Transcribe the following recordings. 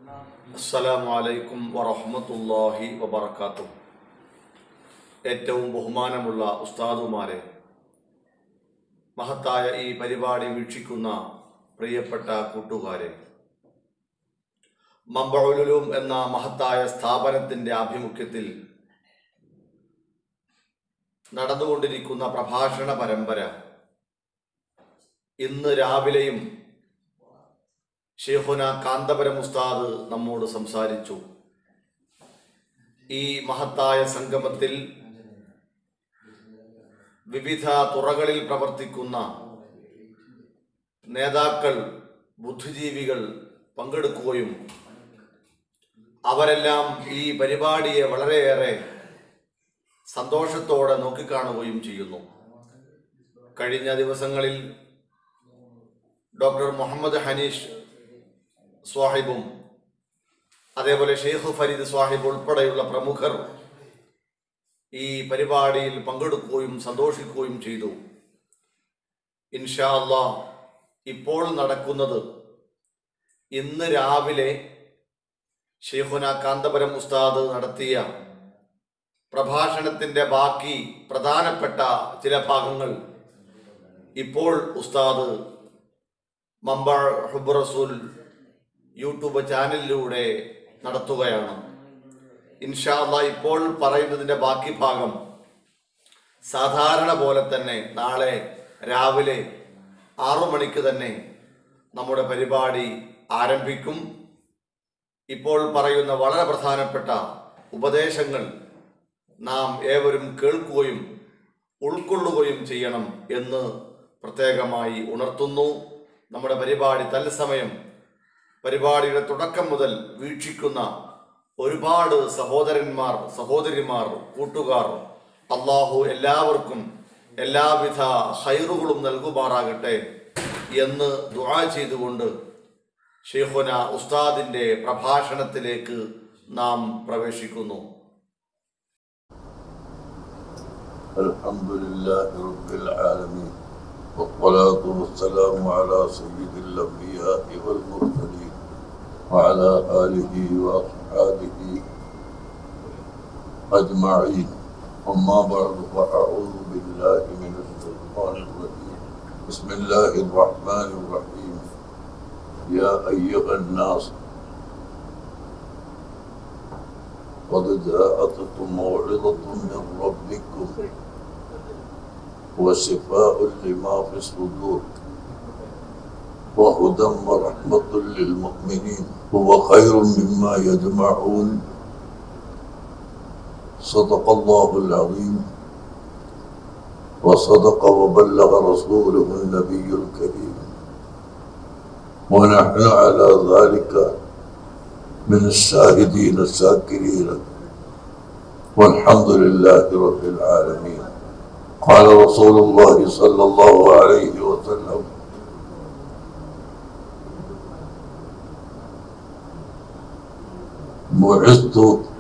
അസ്സലാമു അലൈക്കും വറഹ്മത്തുള്ളാഹി വബറകാതുഹു ഏറ്റവും ബഹുമാനമുള്ള ഉസ്താദുമാരെ മഹത്തായ ഈ പരിപാടി വീക്ഷിക്കുന്ന പ്രിയപ്പെട്ട കൂട്ടുകാരെ മമ്പഴുലും എന്ന മഹത്തായ സ്ഥാപനത്തിന്റെ ആഭിമുഖ്യത്തിൽ നടന്നുകൊണ്ടിരിക്കുന്ന പ്രഭാഷണ പരമ്പര ഇന്ന് രാവിലെയും ഷെയ്ഖുന കാന്തപുരം ഉസ്താദ് നമ്മോട് സംസാരിച്ചു ഈ മഹത്തായ സംഗമത്തിൽ വിവിധ തുറകളിൽ പ്രവർത്തിക്കുന്ന നേതാക്കൾ ബുദ്ധിജീവികൾ പങ്കെടുക്കുകയും അവരെല്ലാം ഈ പരിപാടിയെ വളരെയേറെ സന്തോഷത്തോടെ നോക്കിക്കാണുകയും ചെയ്യുന്നു കഴിഞ്ഞ ദിവസങ്ങളിൽ ഡോക്ടർ മുഹമ്മദ് ഹനീഷ് സ്വാഹിബും അതേപോലെ ഷെയ്ഖ് ഫരീദ് സ്വാഹിബ് ഉൾപ്പെടെയുള്ള പ്രമുഖർ ഈ പരിപാടിയിൽ പങ്കെടുക്കുകയും സന്തോഷിക്കുകയും ചെയ്തു ഇൻഷാ അള്ളാ ഇപ്പോൾ നടക്കുന്നത് ഇന്ന് രാവിലെ ഷെയ്ഖുന കാന്തപുരം ഉസ്താദ് നടത്തിയ പ്രഭാഷണത്തിന്റെ ബാക്കി പ്രധാനപ്പെട്ട ചില ഭാഗങ്ങൾ ഇപ്പോൾ ഉസ്താദ് മമ്പാൾ ഹുബ് റസൂൽ യൂട്യൂബ് ചാനലിലൂടെ നടത്തുകയാണ് ഇൻഷാല്ല ഇപ്പോൾ പറയുന്നതിൻ്റെ ബാക്കി ഭാഗം സാധാരണ പോലെ തന്നെ നാളെ രാവിലെ ആറു മണിക്ക് തന്നെ നമ്മുടെ പരിപാടി ആരംഭിക്കും ഇപ്പോൾ പറയുന്ന വളരെ പ്രധാനപ്പെട്ട ഉപദേശങ്ങൾ നാം ഏവരും കേൾക്കുകയും ഉൾക്കൊള്ളുകയും ചെയ്യണം എന്ന് പ്രത്യേകമായി ഉണർത്തുന്നു നമ്മുടെ പരിപാടി തത്സമയം പരിപാടിയുടെ തുടക്കം മുതൽ വീക്ഷിക്കുന്ന ഒരുപാട് സഹോദരന്മാർ സഹോദരിമാർ കൂട്ടുകാർ അള്ളാഹു എല്ലാവർക്കും എല്ലാവിധ ഹൈറുകളും നൽകുമാറാകട്ടെ എന്ന് ദുആ ചെയ്തുകൊണ്ട് ഷെയ്ഖുന ഉസ്താദിന്റെ പ്രഭാഷണത്തിലേക്ക് നാം പ്രവേശിക്കുന്നു الحمد لله رب العالمين والصلاة والسلام على سيد الأنبياء والمرسلين وعلى آله وأصحابه أجمعين أما بعد فأعوذ بالله من الشيطان الرجيم بسم الله الرحمن الرحيم يا أيها الناس قد جاءتكم موعظة من ربكم وشفاء لما في الصدور وهدى ورحمة للمؤمنين هو خير مما يجمعون صدق الله العظيم وصدق وبلغ رسوله النبي الكريم ونحن على ذلك من الشاهدين الشاكرين والحمد لله رب العالمين قال رسول الله صلى الله عليه وسلم بعثت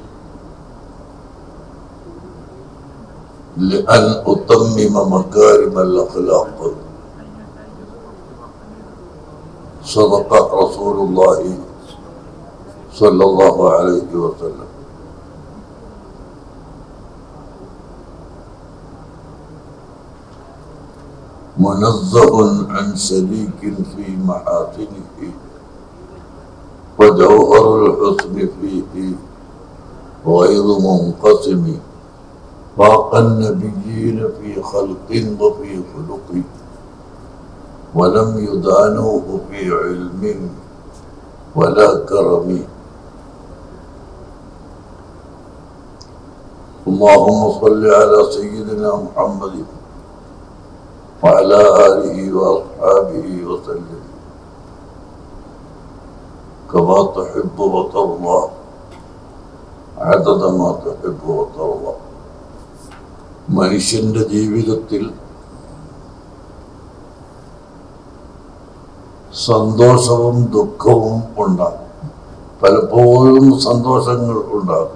لأن أتمم مكارم الأخلاق صدق رسول الله صلى الله عليه وسلم منزه عن شريك في محاسنه وجوهر الحسن فيه غير منقسم فاق النبيين في خلق وفي خلق ولم يدانوه في علم ولا كرم اللهم صل على سيدنا محمد وعلى آله وأصحابه وسلم كما تحب وترضى عدد ما تحب وترضى മനുഷ്യന്റെ ജീവിതത്തിൽ സന്തോഷവും ദുഃഖവും ഉണ്ടാകും പലപ്പോഴും സന്തോഷങ്ങൾ ഉണ്ടാകും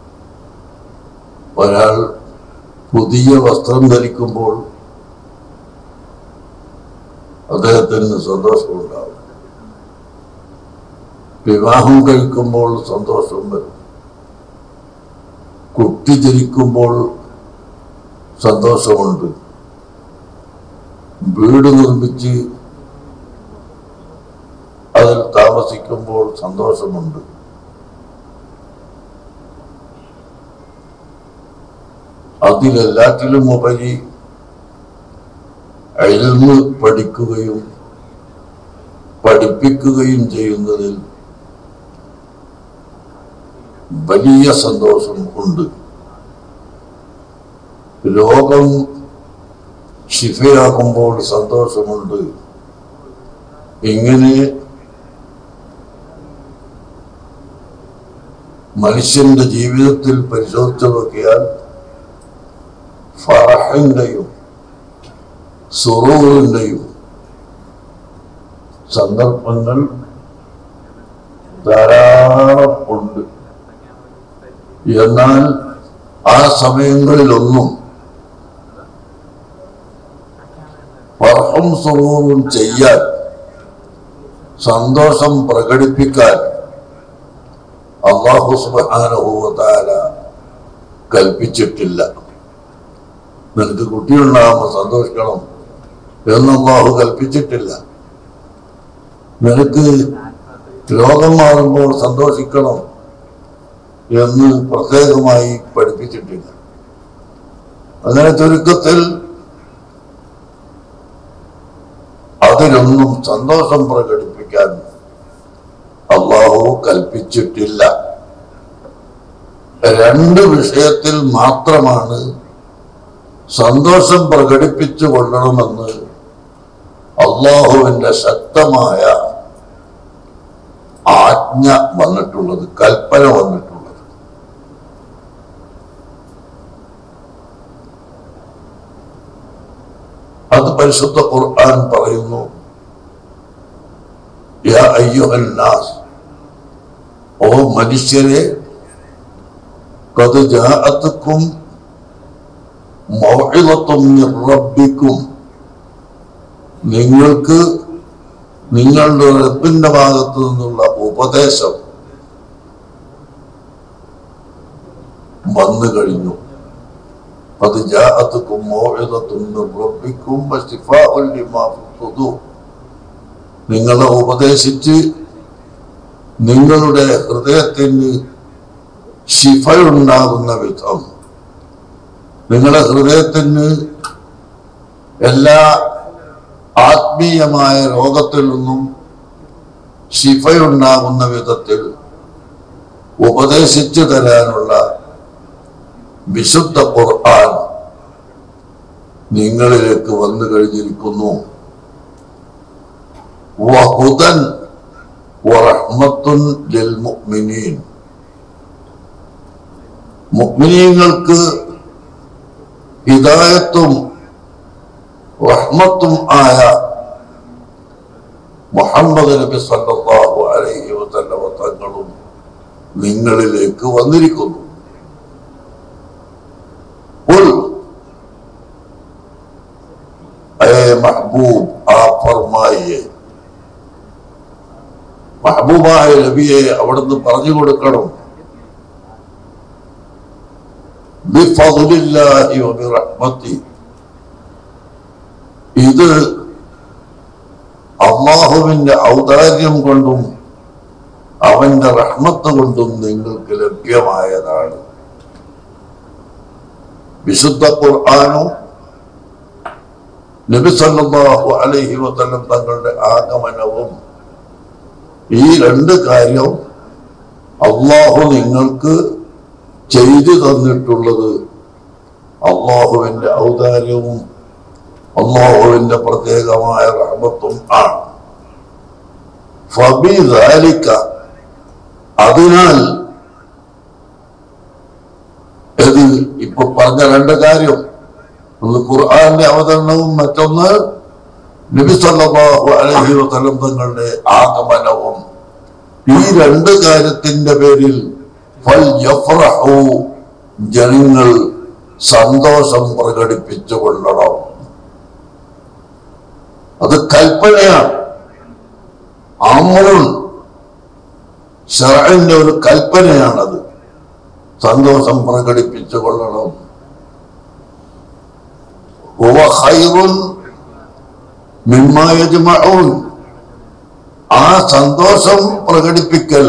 ഒരാൾ പുതിയ വസ്ത്രം ധരിക്കുമ്പോൾ അദ്ദേഹത്തിന് സന്തോഷമുണ്ടാകും വിവാഹം കഴിക്കുമ്പോൾ സന്തോഷം വരും കുട്ടി ജനിക്കുമ്പോൾ സന്തോഷമുണ്ട് വീട് നിർമ്മിച്ച് അതിൽ താമസിക്കുമ്പോൾ സന്തോഷമുണ്ട് അതിലെല്ലാറ്റിലും ഉപരി അയൽന്ന് പഠിക്കുകയും പഠിപ്പിക്കുകയും ചെയ്യുന്നതിൽ വലിയ സന്തോഷം ഉണ്ട് രോഗം ശിഫയാകുമ്പോൾ സന്തോഷമുണ്ട് ഇങ്ങനെ മനുഷ്യന്റെ ജീവിതത്തിൽ പരിശോധിച്ചു നോക്കിയാൽ ഫറഹിന്റെയും സുറൂറിന്റെയും സന്ദർഭങ്ങൾ ധാരാളം ഉണ്ട് എന്നാൽ ആ സമയങ്ങളിലൊന്നും ഫർഹും സുറൂറും ചെയ്യാൻ സന്തോഷം പ്രകടിപ്പിക്കാൻ അള്ളാഹു സുബാനുഭവത്താല കൽപ്പിച്ചിട്ടില്ല നിനക്ക് കുട്ടിയുണ്ടാകുമ്പോൾ സന്തോഷിക്കണം എന്ന് അള്ളാഹു കൽപ്പിച്ചിട്ടില്ല നിനക്ക് രോഗം മാറുമ്പോൾ സന്തോഷിക്കണം എന്ന് പ്രത്യേകമായി പഠിപ്പിച്ചിട്ടില്ല അങ്ങനെ ചുരുക്കത്തിൽ അതിലൊന്നും സന്തോഷം പ്രകടിപ്പിക്കാൻ അള്ളാഹു കൽപ്പിച്ചിട്ടില്ല രണ്ട് വിഷയത്തിൽ മാത്രമാണ് സന്തോഷം പ്രകടിപ്പിച്ചു കൊള്ളണമെന്ന് അള്ളാഹുവിന്റെ ശക്തമായ ആജ്ഞ വന്നിട്ടുള്ളത് കൽപ്പന വന്നിട്ടുള്ളത് അത് പരിശുദ്ധ ഖുർആൻ പറയുന്നു യാ അയ്യുഹൽ നാസ് ഓ മനുഷ്യരെ കത് ജാഅത്തുക്കും മൗഇദത്തും മിർ റബ്ബിക്കും നിങ്ങൾക്ക് നിങ്ങളുടെ റബ്ബിന്റെ ഭാഗത്തു നിന്നുള്ള ഉപദേശം വന്നു കഴിഞ്ഞു അത് ജാഅത്തുക്കും മൗഇദത്തും മിർ റബ്ബിക്കും വശിഫാഉൻ ലിമാ ഫി സുദൂർ നിങ്ങളെ ഉപദേശിച്ച് നിങ്ങളുടെ ഹൃദയത്തിന് ശിഫയുണ്ടാകുന്ന വിധം നിങ്ങളുടെ ഹൃദയത്തിന് എല്ലാ ആത്മീയമായ രോഗത്തിൽ നിന്നും ശിഫയുണ്ടാകുന്ന വിധത്തിൽ ഉപദേശിച്ചു തരാനുള്ള വിശുദ്ധ ഖുർആൻ നിങ്ങളിലേക്ക് വന്നു കഴിഞ്ഞിരിക്കുന്നു വഹുദൻ വറഹ്മത്തുൻ ലിൽ മുഅ്മിനീൻ മുഅ്മിനീങ്ങൾക്ക് ഹിദായത്തും റഹ്മത്തും ആയ മുഹമ്മദ് നബി സല്ലല്ലാഹു അലൈഹി വസല്ലമ തങ്ങളും നിങ്ങളിലേക്ക് വന്നിരിക്കുന്നു ഖുൽ ഏ മഹബൂബ് ആ ഫർമായിയെ മഹബൂബായ നബിയെ അവിടുന്ന് പറഞ്ഞു കൊടുക്കണം ബിഫദ്ലില്ലാഹി വബിറഹ്മത്തി ഇത് അള്ളാഹുവിന്റെ ഔദാര്യം കൊണ്ടും അവന്റെ റഹ്മത്ത് കൊണ്ടും നിങ്ങൾക്ക് ലഭ്യമായതാണ് വിശുദ്ധ ഖുർആാനും നബി സല്ലല്ലാഹു അലൈഹി വസല്ലം തങ്ങളുടെ ആഗമനവും ഈ രണ്ട് കാര്യം അള്ളാഹു നിങ്ങൾക്ക് ചെയ്തു തന്നിട്ടുള്ളത് അള്ളാഹുവിന്റെ ഔദാര്യവും അള്ളാഹുവിന്റെ പ്രത്യേകമായ റഹ്മത്തും ആണ് ഫബിദാലിക്ക അതിനാൽ ഇത് ഇപ്പൊ പറഞ്ഞ രണ്ട് കാര്യം ഒന്ന് ഖുർആന്റെ അവതരണവും മറ്റൊന്ന് നബി സല്ലല്ലാഹു അലൈഹി വസല്ലം തങ്ങളുടെ ആഗമനവും ഈ രണ്ട് കാര്യത്തിന്റെ പേരിൽ ഫൽ യഫ്റഹു ജനങ്ങൾ സന്തോഷം പ്രകടിപ്പിച്ചു കൊള്ളണം അത് കൽപ്പനയാണ് അമറുൻ ഷറന്റെ ഒരു കൽപ്പനയാണത് സന്തോഷം പ്രകടിപ്പിച്ചു കൊള്ളണം ഹുവ ഖൈറുൻ മിമ്മാ യജ്മഊൻ ആ സന്തോഷം പ്രകടിപ്പിക്കൽ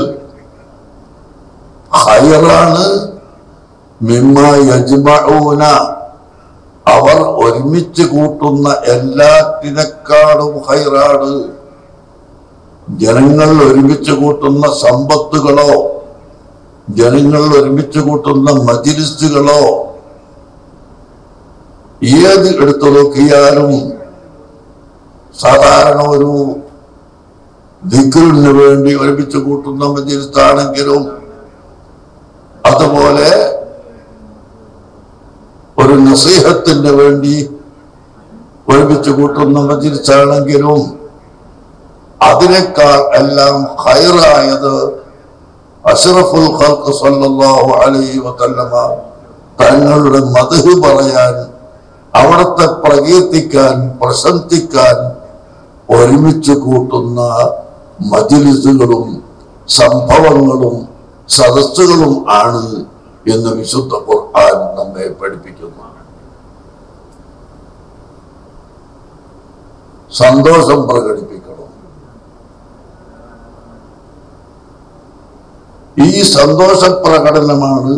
ഹൈറാണ് മിമ്മ യജ്മഊന അവർ ഒരുമിച്ച് കൂട്ടുന്ന എല്ലാറ്റിനേക്കാളും ഹൈറാണ് ജനങ്ങൾ ഒരുമിച്ച് കൂട്ടുന്ന സമ്പത്തുകളോ ജനങ്ങൾ ഒരുമിച്ച് കൂട്ടുന്ന മജിലിസുകളോ ഏത് എടുത്തു നോക്കിയാലും സാധാരണ ഒരു ദിക്റിന് വേണ്ടി ഒരുമിച്ച് കൂട്ടുന്ന മജിലിസാണെങ്കിലും അതുപോലെ ഒരു നസീഹത്തിന് വേണ്ടി ഒരുമിച്ച് കൂട്ടുന്ന മജിലിസാണെങ്കിലും അതിനേക്കാൾ എല്ലാം ഹൈറായത് അഷ്റഫുൽ ഖൽഖ് സല്ലല്ലാഹു അലൈഹി വസല്ലമ തങ്ങളുടെ മധു പറയാൻ അവിടുത്തെ പ്രകീർത്തിക്കാൻ പ്രശംസിക്കാൻ ഒരുമിച്ച് കൂട്ടുന്ന മജിലിസുകളും സംഭവങ്ങളും സദസ്സുകളും ആണ് എന്ന് വിശുദ്ധ ഖുർആൻ നമ്മെ പഠിപ്പിക്കുന്നു സന്തോഷം പ്രകടിപ്പിക്കണം ഈ സന്തോഷ പ്രകടനമാണ്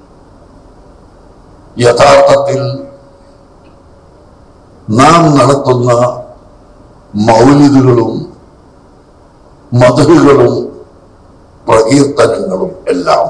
യഥാർത്ഥത്തിൽ നാം നടത്തുന്ന മൗലിദുകളും മധുകളും പ്രകീർത്തനങ്ങളും എല്ലാം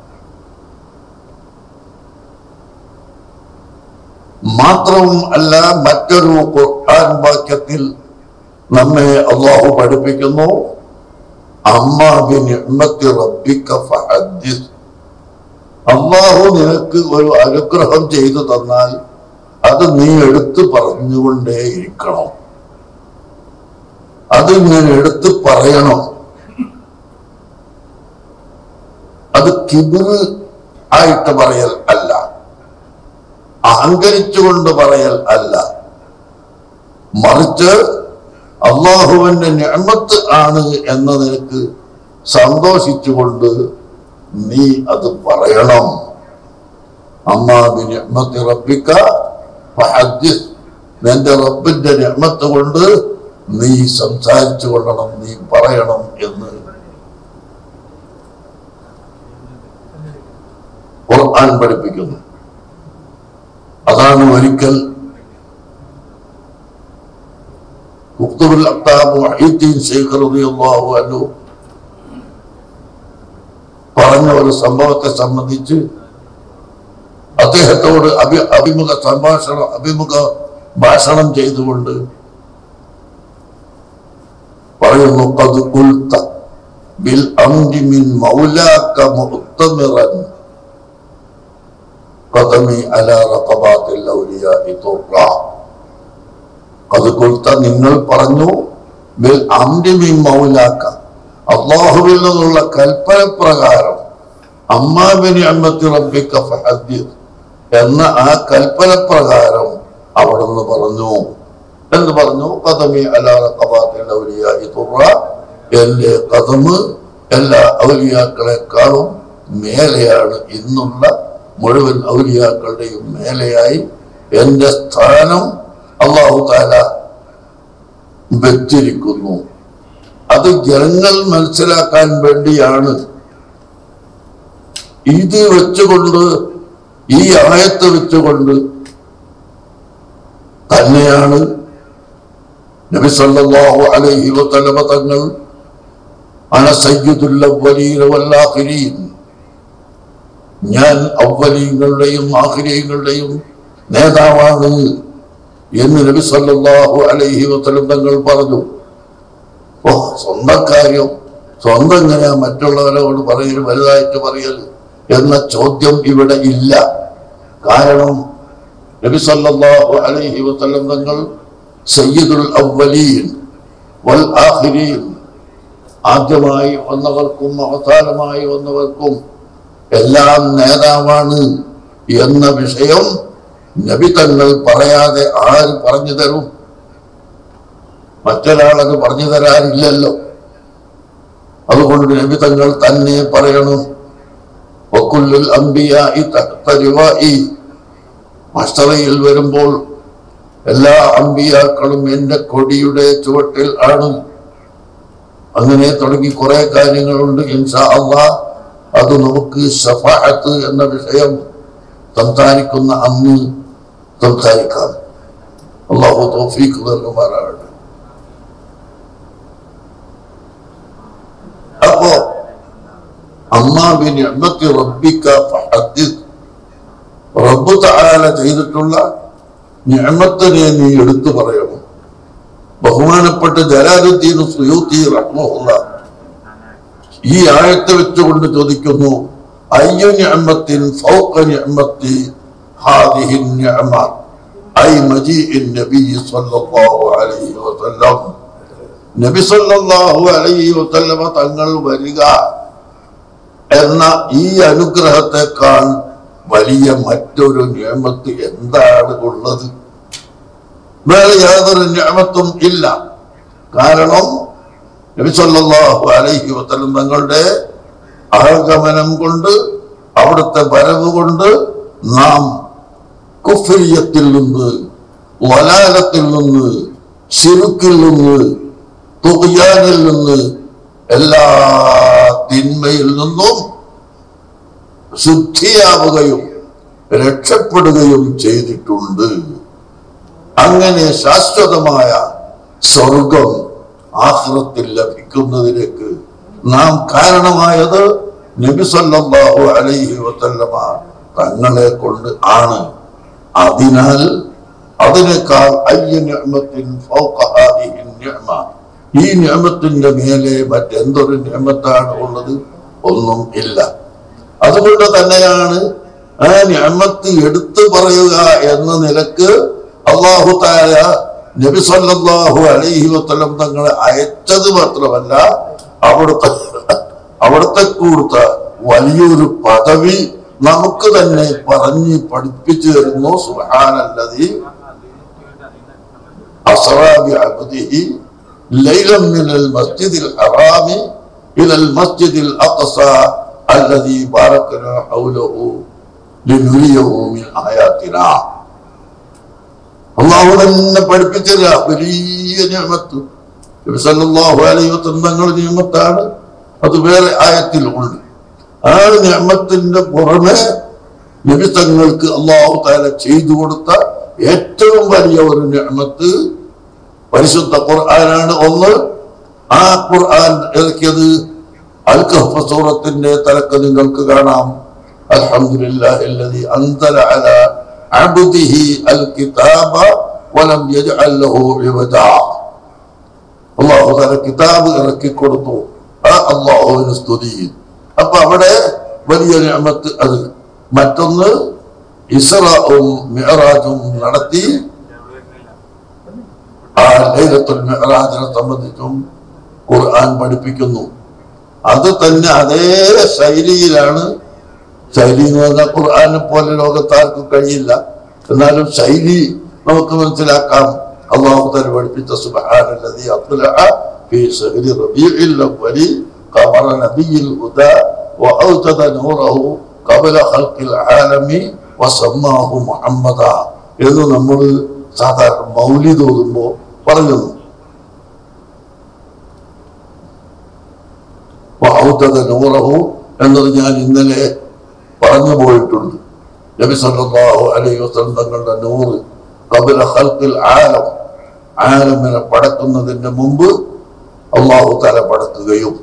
മാത്രവും അല്ല മറ്റൊരു ഖുർആൻ വാക്യത്തിൽ നമ്മെ അള്ളാഹു പഠിപ്പിക്കുന്നു അമ്മ ബിനിഅ്മത്തി റബ്ബിക ഫഹദ്ദിസ് അള്ളാഹു നിനക്ക് ഒരു അനുഗ്രഹം ചെയ്തു തന്നാൽ അത് നീ എടുത്തു പറഞ്ഞുകൊണ്ടേ ഇരിക്കണം അത് ഇങ്ങനെ എടുത്തു പറയണം അത് കിബിർ ആയിട്ട് പറയൽ അല്ല അഹങ്കരിച്ചുകൊണ്ട് പറയൽ അല്ല മറിച്ച് അള്ളാഹുവിന്റെ ഞമ്മത്ത് ആണ് എന്ന നിനക്ക് സന്തോഷിച്ചുകൊണ്ട് നീ അത് പറയണം അമ്മാബി ഞമ്മത്തി റബ്ബിക്ക ഫഹദ്ദിസ് നിന്റെ റബ്ബിന്റെ ഞമ്മത്ത് കൊണ്ട് നീ സംസാരിച്ചു കൊള്ളണം നീ പറയണം എന്ന് ഖുർആൻ പഠിപ്പിക്കുന്നു അതാണ് ഒരിക്കൽ മുക്തുബുൽ അക്താബ് വഹീദ്ദീൻ ശൈഖ് റളിയല്ലാഹു അൻഹു പറഞ്ഞ ഒരു സംഭവത്തെ സംബന്ധിച്ച് അദ്ദേഹത്തോട് അഭി അഭിമുഖ സംഭാഷണം അഭിമുഖ ഭാഷണം ചെയ്തുകൊണ്ട് പറയുന്നു "ഖദ് ഖുൽത ബിൽ അംരി മിൻ മൗലാക മുഅ്തമിറൻ ഖദമി അലാ റഖബാത്തിൽ ഔലിയാഇ തുറ അത് കൊൽത്ത നിങ്ങൾ പറഞ്ഞു ബിൽ അംരി മിൻ മൗലാക്ക അള്ളാഹുവിൽ നിന്നുള്ള കൽപ്പന പ്രകാരം അമ്മാബിനി അമ്മത്തി റബ്ബിക്ക ഫഹദ്ദിസ് എന്ന ആ കൽപ്പന പ്രകാരം അവിടുന്ന് പറഞ്ഞു എന്ന് പറഞ്ഞു കഥമി അലാ റഖബാത്തിൽ ഔലിയാഇ തുറ എന്റെ കഥമ് എല്ലാ ഔലിയാക്കളെക്കാളും മേലെയാണ് ഇന്നുള്ള മുഴുവൻ ഔലിയാക്കളുടെയും മേലെയായി എന്റെ സ്ഥാനം അള്ളാഹു താല വെച്ചിരിക്കുന്നു അത് ജനങ്ങൾ മനസ്സിലാക്കാൻ വേണ്ടിയാണ് ഇത് വെച്ചുകൊണ്ട് ഈ ആയത്ത് വെച്ചുകൊണ്ട് തന്നെയാണ് നബി സല്ലല്ലാഹു അലൈഹി വസല്ലമ തങ്ങൾ അന സയ്യിദുൽ അവ്വലീന വൽ ആഖിരീൻ ഞാൻ അവലീങ്ങളുടെയും ആഖിരീങ്ങളുടെയും നേതാവാണ് എന്ന് നബി സല്ലല്ലാഹു അലൈഹി വസല്ലം തങ്ങൾ പറഞ്ഞു ഓ സ്വന്തം കാര്യം സ്വന്തം എങ്ങനെയാ മറ്റുള്ളവരോട് പറയൽ വലുതായിട്ട് പറയൽ എന്ന ചോദ്യം ഇവിടെ ഇല്ല കാരണം നബി സല്ലല്ലാഹു അലൈഹി വസല്ലം തങ്ങൾ സയ്യിദുൽ അവലീൻ വൽ ആഖിരീൻ ആദ്യമായി വന്നവർക്കും അവസാനമായി വന്നവർക്കും എല്ലാം നേതാവാണ് എന്ന വിഷയം നബി തങ്ങൾ പറയാതെ ആര് പറഞ്ഞു തരും മറ്റൊരാളത് പറഞ്ഞു തരാനില്ലല്ലോ അതുകൊണ്ട് നബി തങ്ങൾ തന്നെ പറയണം വക്കുല്ലുൽ അംബിയാഇ തഹ്ത റിവാഇ. മസ്തറയിൽ വരുമ്പോൾ എല്ലാ അമ്പിയാക്കളും എന്റെ കൊടിയുടെ ചുവട്ടിൽ ആണ് അങ്ങനെ തുടങ്ങി കുറെ കാര്യങ്ങളുണ്ട് ഇൻഷാ അള്ളാ അത് നമുക്ക് ഷഫാഅത്ത് എന്ന വിഷയം സംസാരിക്കുന്ന അന്ന് സംസാരിക്കാം അള്ളാഹു തോഫീക്ക് നൽകുമാറാകട്ടെ അപ്പോ അമ്മാബിൻ റബ്ബിക്ക ഫഹദ്ദിസ് റബ്ബ് തആല ചെയ്തിട്ടുള്ള നിഅമത്തിനെ നീ എടുത്തു പറയണം ബഹുമാനപ്പെട്ട ജലാലുദ്ദീൻ സുയൂത്തി റഹ്മുള്ള ഈ ആയത്ത് വെച്ചുകൊണ്ട് ചോദിക്കുന്നു അയ്യു നിഅമത്തിൻ ഫൗഖ നിഅമത്തി ഹാദിഹി നിഅമ ഐ മജീഇൻ നബി സ്വല്ലല്ലാഹു അലൈഹി വസല്ലം നബി സല്ലല്ലാഹു അലൈഹി വസല്ലമ തങ്ങൾ വരിക എന്ന ഈ അനുഗ്രഹത്തെക്കാൾ വലിയ മറ്റൊരു നിയമത്ത് എന്താണ് ഉള്ളത് വേറെ യാതൊരു നിയമത്തും ഇല്ല കാരണം നബി സല്ലല്ലാഹു അലൈഹി വസല്ലം തങ്ങളുടെ ആഗമനം കൊണ്ട് അവിടുത്തെ വരവ് കൊണ്ട് നാം കുഫ്രിയത്തിൽ നിന്ന് വലാലത്തിൽ നിന്ന് ശിരുക്കിൽ നിന്ന് തുകയാനിൽ നിന്ന് എല്ലാ തിന്മയിൽ നിന്നും ശുദ്ധിയാവുകയും രക്ഷപ്പെടുകയും ചെയ്തിട്ടുണ്ട് അങ്ങനെ ശാശ്വതമായ സ്വർഗം ആഹ്റത്തിൽ ലഭിക്കുന്നതിലേക്ക് നാം കാരണമായത് നബി സല്ലല്ലാഹു അലൈഹി വസല്ലമ തങ്ങളെ കൊണ്ട് ആണ് അതിനാൽ അതിനേക്കാൾ അയ്യ നിഅമത്തിൻ ഫൗഖ ഹാദിഹി നിഅമ ഈ നിയമത്തിന്റെ മേലെ മറ്റെന്തൊരു നിയമത്താണ് ഉള്ളത് ഒന്നും ഇല്ല അതുകൊണ്ട് തന്നെയാണ് ആ നിയമത്ത് എടുത്തു പറയുക എന്ന നിലക്ക് അള്ളാഹു താര നബി സല്ലല്ലാഹു അലൈഹി വസല്ലം തങ്ങളെ അയച്ചത് മാത്രമല്ല അവിടുത്തെ അവിടുത്തെ കൊടുത്ത വലിയൊരു പദവി നമുക്ക് തന്നെ പറഞ്ഞ് പഠിപ്പിച്ചു തരുന്നു സുഹാനല്ലതി أسرى بعبده ليلا من المسجد الحرام إلى المسجد الأقصى الذي باركنا حوله لنريه من آياتنا അള്ളാഹു തന്നെ പഠിപ്പിച്ചില്ല വലിയ നിയമത്ത് നബി സല്ലല്ലാഹു അലൈഹി വസല്ലം തങ്ങളുടെ നിയമത്താണ് അത് വേറെ ആയത്തിൽ ഉണ്ട് ആ നിയമത്തിന്റെ പുറമെ നബി തങ്ങൾക്ക് അള്ളാഹു താല ചെയ്തു കൊടുത്ത ഏറ്റവും വലിയ ഒരു നിയമത്ത് പരിശുദ്ധ ഖുർആനാണ് ഒന്ന് ആ ഖുർആൻ ഇറക്കിയത് അൽ കഹ്ഫ് സൂറത്തിന്റെ തലക്ക് നിങ്ങൾക്ക് കാണാം അൽഹംദുലില്ലാഹി അല്ലദി അൻസല അലാ അബ്ദിഹി അൽ കിതാബ വലം യജ്അൽ ലഹു ഇവജാ അല്ലാഹു തആല കിതാബ് ഇറക്കി കൊടുത്തു ആ അല്ലാഹുവിന് സ്തുതി അപ്പൊ അവിടെ വലിയ നിഅമത്ത് അത് മറ്റൊന്ന് ഇസ്രാവും മിഅറാജും നടത്തി ആ ലൈലത്തുൽ മിഅറാജിനെ സംബന്ധിച്ചും ഖുർആൻ പഠിപ്പിക്കുന്നു അത് തന്നെ അതേ ശൈലിയിലാണ് ശൈലി എന്ന് പറഞ്ഞാൽ ഖുർആനെ പോലെ ലോകത്താർക്കും കഴിയില്ല എന്നാലും ശൈലി നമുക്ക് മനസ്സിലാക്കാം അള്ളാഹു തന്നെ പഠിപ്പിച്ച സുബ്ഹാനല്ലദീ അത്ലഅ ഫീ ശഹരി റബീഇൽ അവ്വലി ഖമറ നബിയിൽ ഹുദാ വഅൗജദ നൂറഹു ഖബല ഖൽഖിൽ ആലമി വസമ്മാഹു മുഹമ്മദ എന്ന് നമ്മൾ സാധാരണ മൗലിദ് ഓതുമ്പോൾ പറയുന്നു വഅൗജദ നൂറഹു എന്നത് ഞാൻ ഇന്നലെ പറഞ്ഞു പോയിട്ടുണ്ട് നബി സല്ലല്ലാഹു അലൈഹി വസല്ലം തങ്ങളുടെ നൂറ് ഖബല ഖൽഖിൽ ആലം ആലമിനെ പടക്കുന്നതിന് മുമ്പ് അള്ളാഹു തല പടക്കുകയും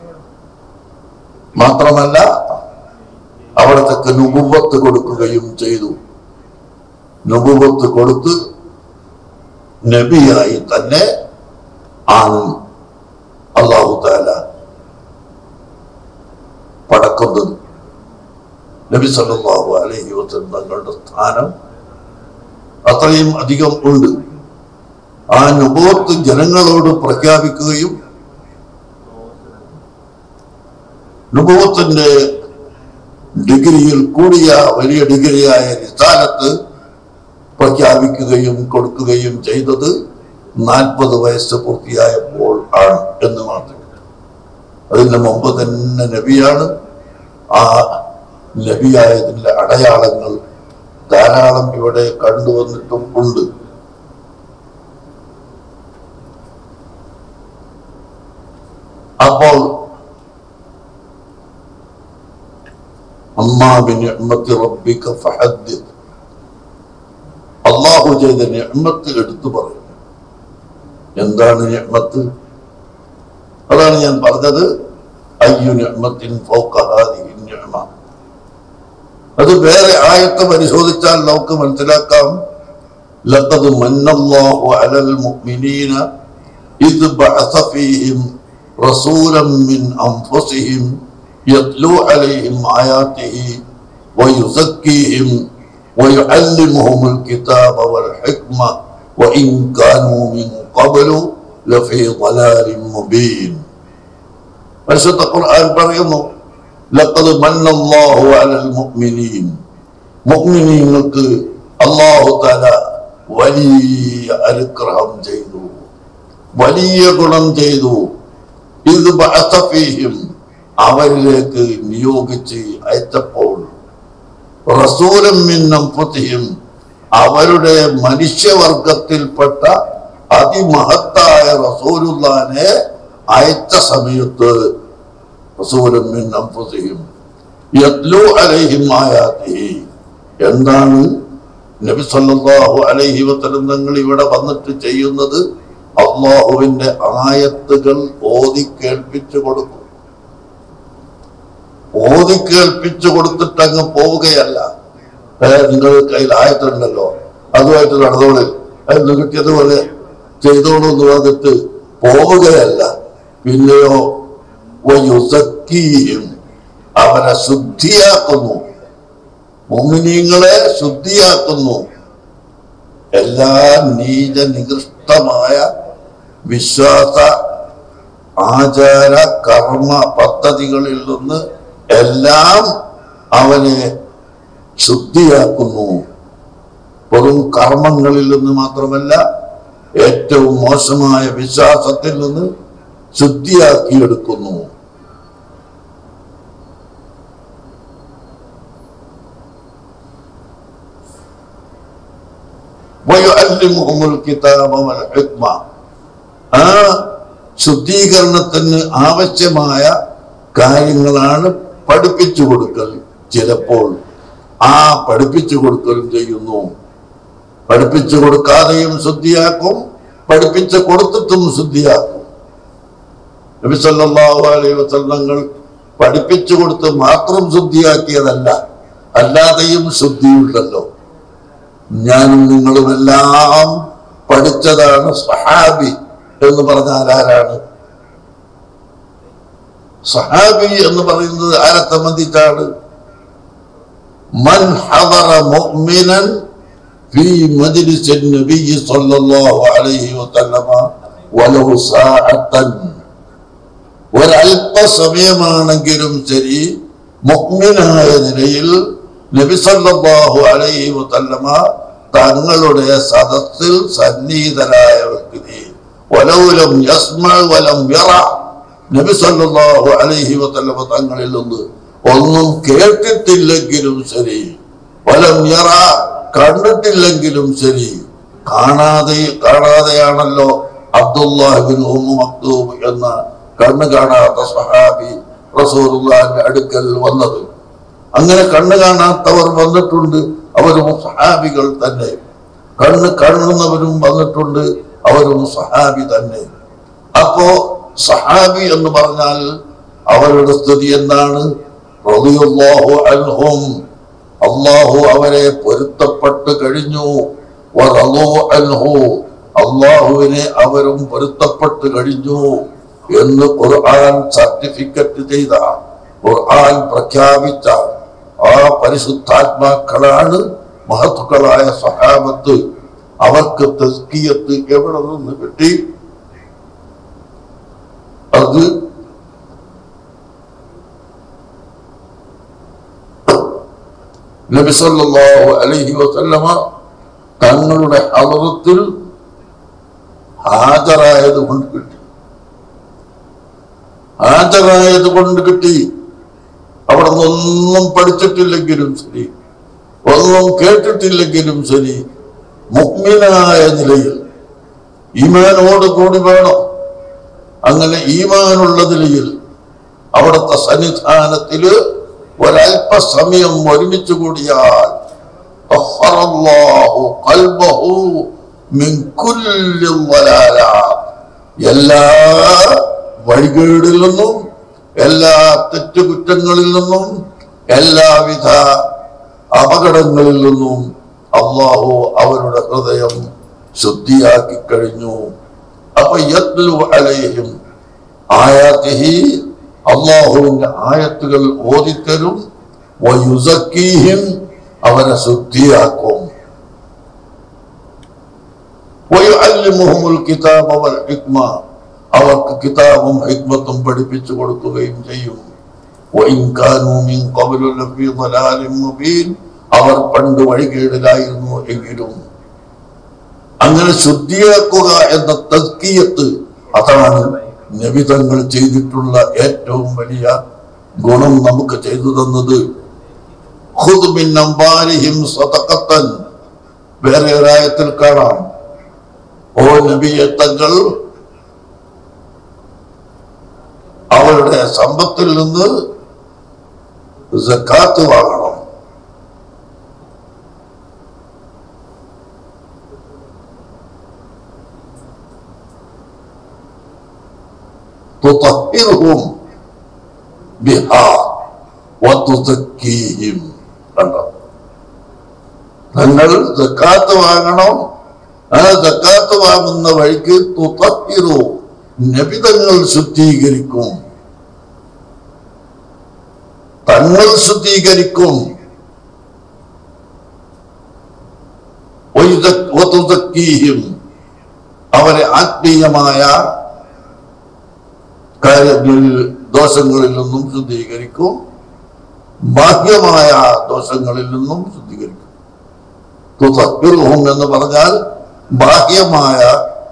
മാത്രമല്ല അവിടത്തേക്ക് നുപുവത്ത് കൊടുക്കുകയും ചെയ്തു നുപുവത്ത് കൊടുത്ത് നബിയായി തന്നെ ആണ് അള്ളാഹു താല പടക്കുന്നത് നബി സല്ലല്ലാഹു അലൈഹി വസല്ലം തങ്ങളുടെ സ്ഥാനം അത്രയും അധികം ഉണ്ട് ആ നുബോത്ത് ജനങ്ങളോട് പ്രഖ്യാപിക്കുകയും നുബോത്തിന്റെ ഡിഗ്രിയിൽ കൂടിയ വലിയ ഡിഗ്രിയായ റിസാലത്ത് പ്രഖ്യാപിക്കുകയും കൊടുക്കുകയും ചെയ്തത് നാൽപ്പത് വയസ്സ് പൂർത്തിയായപ്പോൾ ആണ് എന്ന് മാത്രം അതിന് മുമ്പ് തന്നെ നബിയാണ് ആ നബിയായതിൻ്റെ അടയാളങ്ങൾ ധാരാളം ഇവിടെ കണ്ടുവന്നിട്ടും ഉണ്ട് അപ്പോൾ അമ്മാബിന് റബ്ബിക ഫഹദ്ദിദ് അള്ളാഹു ചെയ്ത നിഅ്മത്ത് എടുത്തു പറയുന്നു എന്താണ് നിഅ്മത്ത് അതാണ് ഞാൻ പറഞ്ഞത് അയ്യു നിഅ്മത്തിൻ ഫൗക ഹാദിഹി നിഅ്മ അത് വേറെ ആയത്ത് പരിശോധിച്ചാൽ നമുക്ക് മനസ്സിലാക്കാം لقد من الله على المؤمنين إذ بعث فيهم رسولا من أنفسهم يتلو عليهم آياته ويزكيهم ويعلمهم الكتاب والحكمة وإن كانوا من قبل لفي ضلال مبين പരിശുദ്ധ ഖുർആൻ പറയുന്നു ലഖദ് മന്നല്ലാഹു അലൽ മുഅ്മിനീൻ മുഅ്മിനീങ്ങൾക്ക് അല്ലാഹു തആല വലിയ അനുഗ്രഹം ചെയ്തു വലിയ ഗുണം ചെയ്തു ഇത് ബഅസ ഫീഹിം അവരിലേക്ക് നിയോഗിച്ച് അയച്ചപ്പോൾ റസൂലം മിൻ അൻഫുസിഹിം അവരുടെ മനുഷ്യവർഗത്തിൽപ്പെട്ട അതിമഹത്തായ റസൂലുള്ളാനെ അയച്ച സമയത്ത് റസൂലം മിൻ അൻഫുസിഹിം യത്ലു അലൈഹിം ആയാതിഹി എന്താണ് നബി സല്ലല്ലാഹു അലൈഹി വസല്ലം തങ്ങൾ ഇവിടെ വന്നിട്ട് ചെയ്യുന്നത് അള്ളാഹുവിന്റെ ആയത്തുകൾ ഓതി കേൾപ്പിച്ചു കൊടുക്കും ഓതി കേൾപ്പിച്ചു കൊടുത്തിട്ട് അങ്ങ് പോവുകയല്ല ഏ, നിങ്ങൾ കയ്യിൽ ആയത്തുണ്ടല്ലോ അതുമായിട്ട് നടന്നോളെ എന്ന് കിട്ടിയതുപോലെ ചെയ്തോളൂ എന്ന് പറഞ്ഞിട്ട് പോവുകയല്ല പിന്നെയോ വയുസക്കീയും അവനെ ശുദ്ധിയാക്കുന്നു മുമിനീങ്ങളെ ശുദ്ധിയാക്കുന്നു എല്ലാ നീച നികൃഷ്ടമായ വിശ്വാസ ആചാര കർമ്മ പദ്ധതികളിൽ നിന്ന് എല്ലാം അവനെ ശുദ്ധിയാക്കുന്നു വെറും കർമ്മങ്ങളിൽ നിന്ന് മാത്രമല്ല ഏറ്റവും മോശമായ വിശ്വാസത്തിൽ നിന്ന് ശുദ്ധിയാക്കിയെടുക്കുന്നു ويعلمهم الكتاب والحكمة ആ ശുദ്ധീകരണത്തിന് ആവശ്യമായ കാര്യങ്ങളാണ് പഠിപ്പിച്ചു കൊടുക്കൽ ചിലപ്പോൾ ആ പഠിപ്പിച്ചു കൊടുക്കലും ചെയ്യുന്നു പഠിപ്പിച്ചു കൊടുക്കാതെയും ശുദ്ധിയാക്കും പഠിപ്പിച്ചു കൊടുത്തിട്ടും ശുദ്ധിയാക്കും നബി സല്ലല്ലാഹു അലൈഹി വസല്ലങ്ങൾ പഠിപ്പിച്ചു കൊടുത്ത് മാത്രം ശുദ്ധിയാക്കിയതല്ല അല്ലാതെയും ശുദ്ധിയുണ്ടല്ലോ ഞാനും നിങ്ങളുമെല്ലാം പഠിച്ചതാണ് സഹാബി എന്ന് പറഞ്ഞാൽ ആരാണ് സഹാബി എന്ന് പറയുന്നത് ആരെ സംബന്ധിച്ചാണ് മൻ ഹദറ മുഅ്മിനൻ في مجلس النبي صلى الله عليه وسلم ولو ساعة ഒരല്പസമയമാണെങ്കിലും ശരി മുഅ്മിനായ നിലയിൽ നബി സല്ലല്ലാഹു അലൈഹി വസല്ലമ തങ്ങളുടെ സദസ്സിൽ സന്നിഹിതരായ വ്യക്തി വലൗലം യസ്മ വലം യറ നബി സല്ലല്ലാഹു അലൈഹി വസല്ലമ തങ്ങളിൽ നിന്ന് ഒന്നും കേട്ടിട്ടില്ലെങ്കിലും ശരി വലം യറ കണ്ടിട്ടില്ലെങ്കിലും ശരി കാണാതെ കാണാതെയാണല്ലോ അബ്ദുല്ലാഹിബിൻ ഉമ്മു മക്തൂബ് എന്ന കണ്ണ് കാണാത്ത സഹാബി റസൂലുള്ളാഹിന്റെ അടുക്കൽ വന്നത് അങ്ങനെ കണ്ണ് കാണാത്തവർ വന്നിട്ടുണ്ട് അവരും സഹാബികൾ തന്നെ കണ്ണ് കാണുന്നവരും വന്നിട്ടുണ്ട് അവരും സഹാബി തന്നെ അപ്പോ സഹാബി എന്ന് പറഞ്ഞാൽ അവരുടെ സ്ഥിതി എന്താണ് റളിയല്ലാഹു അൻഹും അള്ളാഹു അവരെ പൊരുത്തപ്പെട്ട് കഴിഞ്ഞു വറളൂ അൻഹു അള്ളാഹുവിനെ അവരും പൊരുത്തപ്പെട്ട് കഴിഞ്ഞു എന്ന് ഖുർആൻ സർട്ടിഫിക്കറ്റ് ചെയ്ത ഖുർആൻ പ്രഖ്യാപിച്ച ആ പരിശുദ്ധാത്മാക്കളാണ് മഹത്തുക്കളായ സഹാബത്ത് അവർക്ക് തസ്കിയത്ത് എവിടെ നിന്ന് കിട്ടി അത് നബി സല്ലല്ലാഹു അലൈഹി വസല്ലമ തങ്ങളുടെ ഹലറത്തിൽ ഹാജരായത് കൊണ്ട് കിട്ടി ഹാജരായത് കൊണ്ട് കിട്ടി അവിടെ നിന്നൊന്നും പഠിച്ചിട്ടില്ലെങ്കിലും ശരി ഒന്നും കേട്ടിട്ടില്ലെങ്കിലും ശരി മുഗ്മിനായ നിലയിൽ ഈമാനോട് കൂടി വേണം അങ്ങനെ ഈമാനുള്ള നിലയിൽ അവിടുത്തെ സന്നിധാനത്തില് ഒരല്പസമയം ഒരുമിച്ച് കൂടിയാൽ طهر الله قلبه من كل الضلالات. എല്ലാ വഴികേടിൽ നിന്നും എല്ലാ തെറ്റുകുറ്റങ്ങളിൽ നിന്നും എല്ലാവിധ അപകടങ്ങളിൽ നിന്നും അള്ളാഹു അവരുടെ ഹൃദയം ശുദ്ധിയാക്കി കഴിഞ്ഞു അപ്പൊ യത്ലു അലൈഹിം ആയാത്തിഹി അള്ളാഹുവിന്റെ ആയത്തുകൾ ഓതിത്തരും വയുസക്കീഹിം അവരെ ശുദ്ധിയാക്കും വയുഅല്ലിമുഹുമുൽ കിതാബ വൽ ഹിക്മ അവർക്ക് കിതാബും ഹിക്മത്തും പഠിപ്പിച്ചു കൊടുക്കുകയും ചെയ്യും വഇൻ കാനൂ മിൻ ഖബ്ലു ലഫീ ളലാലിൻ മുബീൻ അവർ പണ്ട് വഴികേടിലായിരുന്നു എങ്കിലും അങ്ങനെ ശുദ്ധിയാക്കുക എന്ന തസ്കിയത്ത് അതാണ് നബിതങ്ങൾ ചെയ്തിട്ടുള്ള ഏറ്റവും വലിയ ഗുണം നമുക്ക് ചെയ്തു തന്നത് ഖുദ് മിൻ അംവാലിഹിം സദഖത്തൻ വേറെ ഒരായത്തിൽ കാണാം ഓ നബിയെ തങ്ങൾ അവരുടെ സമ്പത്തിൽ നിന്ന് സക്കാത്ത് വാങ്ങണം തുതഹിറുഹും ബിഹാ വതുസക്കീഹിം കണ്ടോ നിങ്ങൾ സക്കാത്ത് വാങ്ങണം ആ സക്കാത്ത് വാങ്ങുന്ന വഴിക്ക് തുതഹിറു നബിതങ്ങൾ ശുദ്ധീകരിക്കും തങ്ങൾ ശുദ്ധീകരിക്കും വയുസ- വതുസക്കീഹിം അവരെ ആത്മീയമായ കാര്യങ്ങളിൽ ദോഷങ്ങളിൽ നിന്നും ശുദ്ധീകരിക്കും ബാഹ്യമായ ദോഷങ്ങളിൽ നിന്നും ശുദ്ധീകരിക്കും തുതഹിറുഹും എന്ന് പറഞ്ഞാൽ ബാഹ്യമായ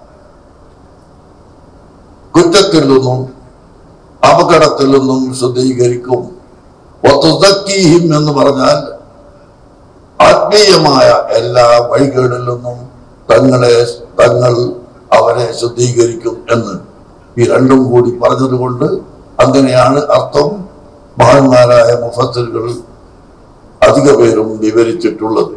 കുറ്റത്തിൽ നിന്നും അപകടത്തിൽ നിന്നും ശുദ്ധീകരിക്കും വതുസക്കീഹിം എന്ന് പറഞ്ഞാൽ ആത്മീയമായ എല്ലാ വഴികളിൽ നിന്നും തങ്ങളെ തങ്ങൾ അവരെ ശുദ്ധീകരിക്കും എന്ന് ഈ രണ്ടും കൂടി പറഞ്ഞതുകൊണ്ട് അങ്ങനെയാണ് അർത്ഥം മഹാന്മാരായ മുഫസറുകൾ അധിക പേരും വിവരിച്ചിട്ടുള്ളത്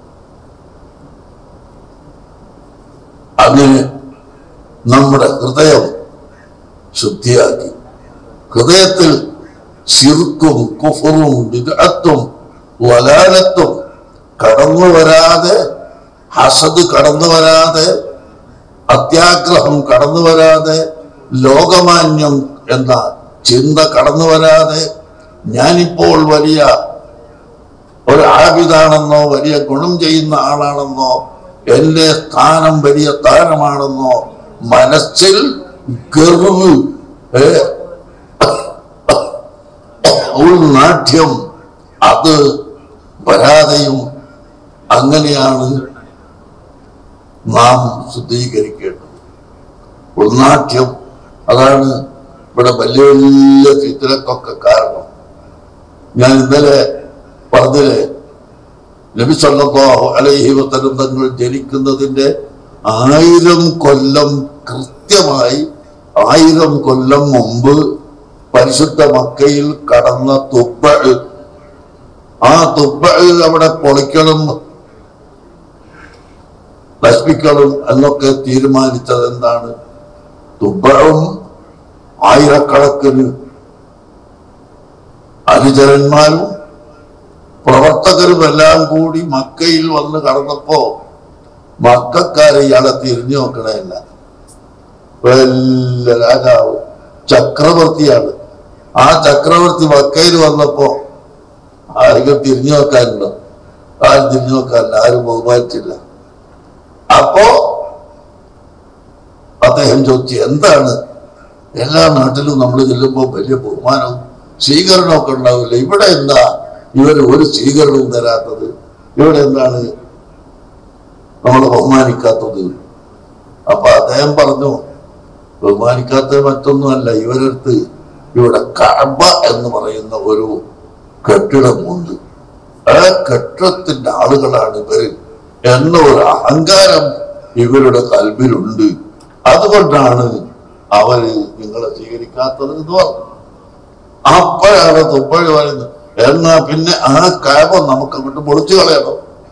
അങ്ങനെ നമ്മുടെ ഹൃദയം ശുദ്ധിയാക്കി ഹൃദയത്തിൽ ശിർക്കും കുഫറും വിദഗ്ധത്തും വലാലത്തും കടന്നു വരാതെ ഹസദ് കടന്നു വരാതെ അത്യാഗ്രഹം കടന്നു വരാതെ ലോകമാന്യം എന്ന ചിന്ത കടന്നു വരാതെ ഞാനിപ്പോൾ വലിയ ഒരു ആബിദാണെന്നോ വലിയ ഗുണം ചെയ്യുന്ന ആളാണെന്നോ എന്റെ സ്ഥാനം വലിയ സ്ഥാനമാണെന്നോ മനസ്സിൽ ഗർവ് ഏ, ഉൾനാട്യം അത് വരാതെയും അങ്ങനെയാണ് നാം ശുദ്ധീകരിക്കേണ്ടത് ഉൾനാട്യം അതാണ് ഇവിടെ വലിയ വലിയ ചിത്രക്കൊക്കെ കാരണം ഞാൻ ഇന്നലെ പറഞ്ഞില്ലേ നബി സല്ലല്ലാഹു അലൈഹി വസല്ലം തങ്ങൾ ജനിക്കുന്നതിന്റെ ആയിരം കൊല്ലം കൃത്യമായി ആയിരം കൊല്ലം മുമ്പ് പരിശുദ്ധ മക്കയിൽ കടന്ന തുബ്ബ ആ തുബ്ബ അവിടെ പൊളിക്കണം നശിപ്പിക്കണം എന്നൊക്കെ തീരുമാനിച്ചത് എന്താണ് തുബ്ബവും ആയിരക്കണക്കിന് അനുചരന്മാരും പ്രവർത്തകരും എല്ലാം കൂടി മക്കയിൽ വന്ന് കടന്നപ്പോ മക്കാരെ ഇയാളെ തിരിഞ്ഞു നോക്കണേല്ല വലിയ രാജാവ് ചക്രവർത്തിയാണ് ആ ചക്രവർത്തി മക്കയിൽ വന്നപ്പോ ആരെങ്കിലും തിരിഞ്ഞു നോക്കാനുണ്ടോ ആരും തിരിഞ്ഞു നോക്കാനില്ല ആരും ബഹുമാനിച്ചില്ല അപ്പോ അദ്ദേഹം ചോദിച്ചു എന്താണ് എല്ലാ നാട്ടിലും നമ്മൾ ചെല്ലുമ്പോൾ വലിയ ബഹുമാനവും സ്വീകരണമൊക്കെ ഉണ്ടാവില്ല ഇവിടെ എന്താ ഇവർ ഒരു സ്വീകരണവും തരാത്തത് ഇവിടെ എന്താണ് നമ്മളെ ബഹുമാനിക്കാത്തത് അപ്പൊ അദ്ദേഹം പറഞ്ഞു ബഹുമാനിക്കാത്തത് മറ്റൊന്നുമല്ല ഇവരടുത്ത് ഇവിടെ കഅബ എന്ന് പറയുന്ന ഒരു കെട്ടിടമുണ്ട് ആ കെട്ടിടത്തിന്റെ ആളുകളാണ് ഇവര് എന്ന ഒരു അഹങ്കാരം ഇവരുടെ കൽബിലുണ്ട് അതുകൊണ്ടാണ് അവര് നിങ്ങളെ സ്വീകരിക്കാത്തത് എന്ന് പറഞ്ഞു അപ്പോഴാണ് തുപ്പഴി പറയുന്നത് എന്നാ പിന്നെ ആ കാപം നമുക്ക് അങ്ങോട്ട് പൊളിച്ചു കളയണം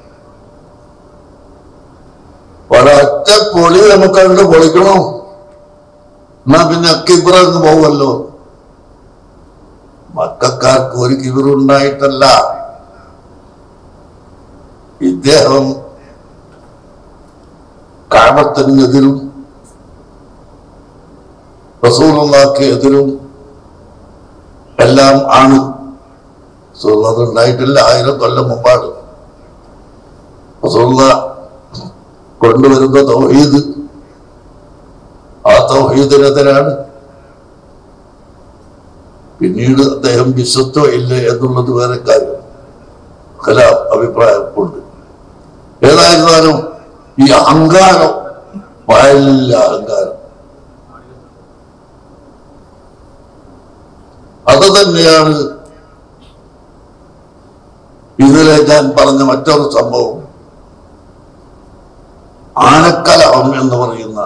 ഒരൊറ്റ പൊളി നമുക്ക് അങ്ങോട്ട് പൊളിക്കണം എന്നാ പിന്നെ കിബിറങ്ങ് പോവല്ലോ മക്കാർക്ക് ഒരു കിബിറുണ്ടായിട്ടല്ല ഇദ്ദേഹം കാമത്തിനെതിരും റസൂലുള്ളാക്ക് എതിരും എല്ലാം ആണ് റസൂലുള്ളാഹ് ഉണ്ടായിട്ടില്ല ആയിരം കൊല്ലം മുമ്പാണ് റസൂലുള്ള കൊണ്ടുവരുന്ന തൗഹീദ് ആ തൗഹീദിനെതിരാണ് പിന്നീട് അദ്ദേഹം വിശ്വത്തോ ഇല്ല എന്നുള്ളത് വേറെ കാര്യം കലാം അഭിപ്രായമുണ്ട് ഏതായിരുന്നാലും ഈ അഹങ്കാരം വലിയ അഹങ്കാരം അത് തന്നെയാണ് ഇന്നലെ ഞാൻ പറഞ്ഞ മറ്റൊരു സംഭവം ആനക്കലഹം എന്ന് പറയുന്ന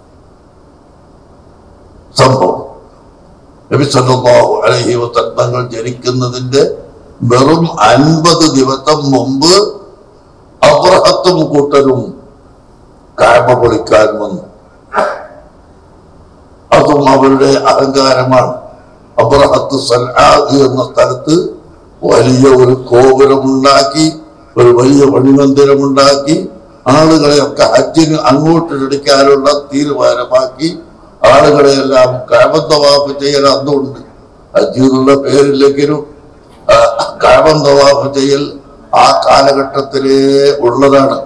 സംഭവം നബി സല്ലല്ലാഹു അലൈഹി വസല്ലം തങ്ങൾ ജനിക്കുന്നതിന്റെ വെറും അൻപത് ദിവസം മുമ്പ് അബ്രഹത്തും കൂട്ടരും കാഴ്മ പൊളിക്കാൻ വന്നു അതും അവരുടെ അഹങ്കാരമാണ് അബ്രഹത്ത് സൽആദ് എന്ന സ്ഥലത്ത് വലിയ ഒരു കോപുരമുണ്ടാക്കി ഒരു വലിയ പണിമന്ദിരമുണ്ടാക്കി ആളുകളെയൊക്കെ ഹജ്ജിന് അങ്ങോട്ട് ക്ഷണിക്കാനുള്ള തീരുമാനമാക്കി ആളുകളെയെല്ലാം കാമന്തവാഫ് ചെയ്യൽ അന്നുണ്ട് ഹജ്ജ് എന്നുള്ള പേരില്ലെങ്കിലും ആ, കാമന്തവാഫ് ചെയ്യൽ ആ കാലഘട്ടത്തിലേ ഉള്ളതാണ്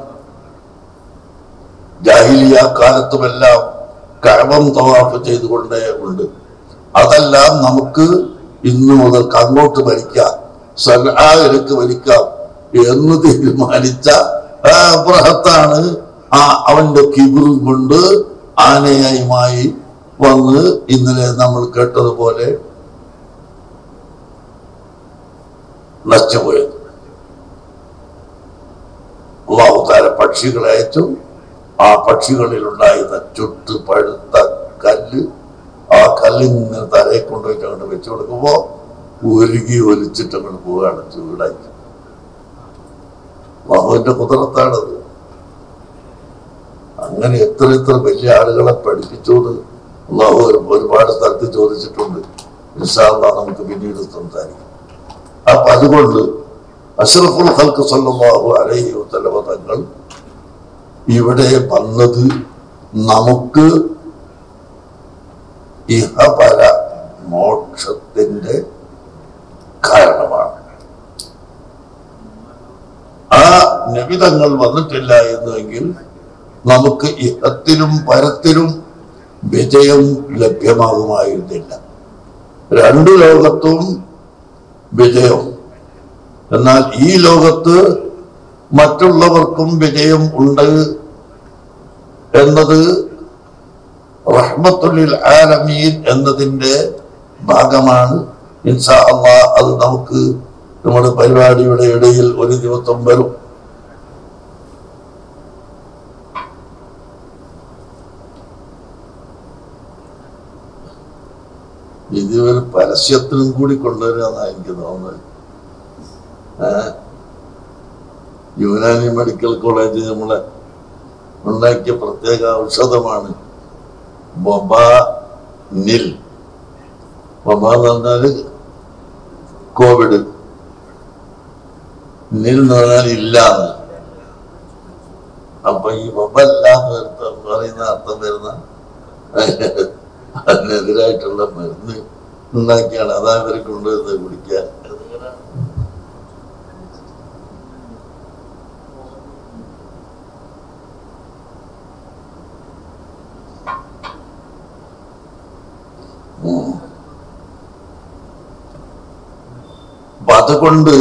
ജാഹിലിയ കാലത്തുമെല്ലാം കഴവം തവാഫ് ചെയ്തുകൊണ്ടേ ഉണ്ട് അതെല്ലാം നമുക്ക് ഇന്നു മുതൽക്ക് അങ്ങോട്ട് ഭരിക്കാം സലാഹലേക്ക് ഭരിക്കാം എന്ന് തീരുമാനിച്ച ആ അബ്രഹത്താണ് ആ അവന്റെ കിബിറും കൊണ്ട് ആനയായുമായി വന്ന് ഇന്നലെ നമ്മൾ കേട്ടതുപോലെ നശിച്ചുപോയത് അള്ളാഹുതാര പക്ഷികളെ അയച്ചു ആ പക്ഷികളിൽ ഉണ്ടായിരുന്ന ചുട്ട് പഴുത്ത കല്ല് ആ കല്ലിങ്ങനെ തലയെ കൊണ്ടുപോയിട്ട് അങ്ങോട്ട് വെച്ചു കൊടുക്കുമ്പോ ഉരുകി ഒലിച്ചിട്ട് അങ്ങോട്ട് പോവുകയാണ് ചൂടായി അള്ളാഹുവിന്റെ കുതിരത്താണത് അങ്ങനെ എത്ര എത്ര വലിയ ആളുകളെ പഠിപ്പിച്ചു എന്ന് അള്ളാഹു ഒരു- ഒരുപാട് സ്ഥലത്ത് ചോദിച്ചിട്ടുണ്ട് ഇൻഷാ അള്ളാഹ് നമുക്ക് പിന്നീട് സംസാരിക്കാം അപ്പൊ അതുകൊണ്ട് അഷ്റഫുൽ ഹൽക്ക് സല്ലല്ലാഹു അലൈഹി വസല്ലമ തങ്ങൾ ഇവിടെ വന്നത് നമുക്ക് ഇഹപര മോക്ഷത്തിന്റെ കാരണമാണ് ആ നബിതങ്ങൾ വന്നിട്ടില്ല എന്നുവെങ്കിൽ നമുക്ക് ഇഹത്തിലും പരത്തിലും വിജയം ലഭ്യമാകുമായിരുന്നില്ല രണ്ടു ലോകത്തും വിജയം എന്നാൽ ഈ ലോകത്ത് മറ്റുള്ളവർക്കും വിജയം ഉണ്ട് എന്നത് റഹ്മത്തുല്ലിൽ ആലമീൻ എന്നതിൻ്റെ ഭാഗമാണ് ഇൻഷാ അള്ളാ അത് നമുക്ക് നമ്മുടെ പരിപാടിയുടെ ഇടയിൽ ഒരു ദിവസം വരും ഇത് ഒരു പരസ്യത്തിനും കൂടി കൊണ്ടുവരാന്നാണ് എനിക്ക് തോന്നുന്നത് ഏഹ് യുവനാനി മെഡിക്കൽ കോളേജ് നമ്മളെ ഉണ്ടാക്കിയ പ്രത്യേക ഔഷധമാണ് ബൊബ നിൽ ബൊബ എന്ന് പറഞ്ഞാല് കോവിഡ് നിൽ എന്ന് പറഞ്ഞാൽ ഇല്ലാന്ന് അപ്പൊ ഈ ബൊബ അല്ലാന്ന് വരുത്ത- പറയുന്ന അർത്ഥം വരുന്ന അതിനെതിരായിട്ടുള്ള മരുന്ന് ഉണ്ടാക്കിയാണ് അതാ ഇവരെ കൊണ്ടുവരുന്നത് കുടിക്കാൻ ഉം. അപ്പൊ അതുകൊണ്ട്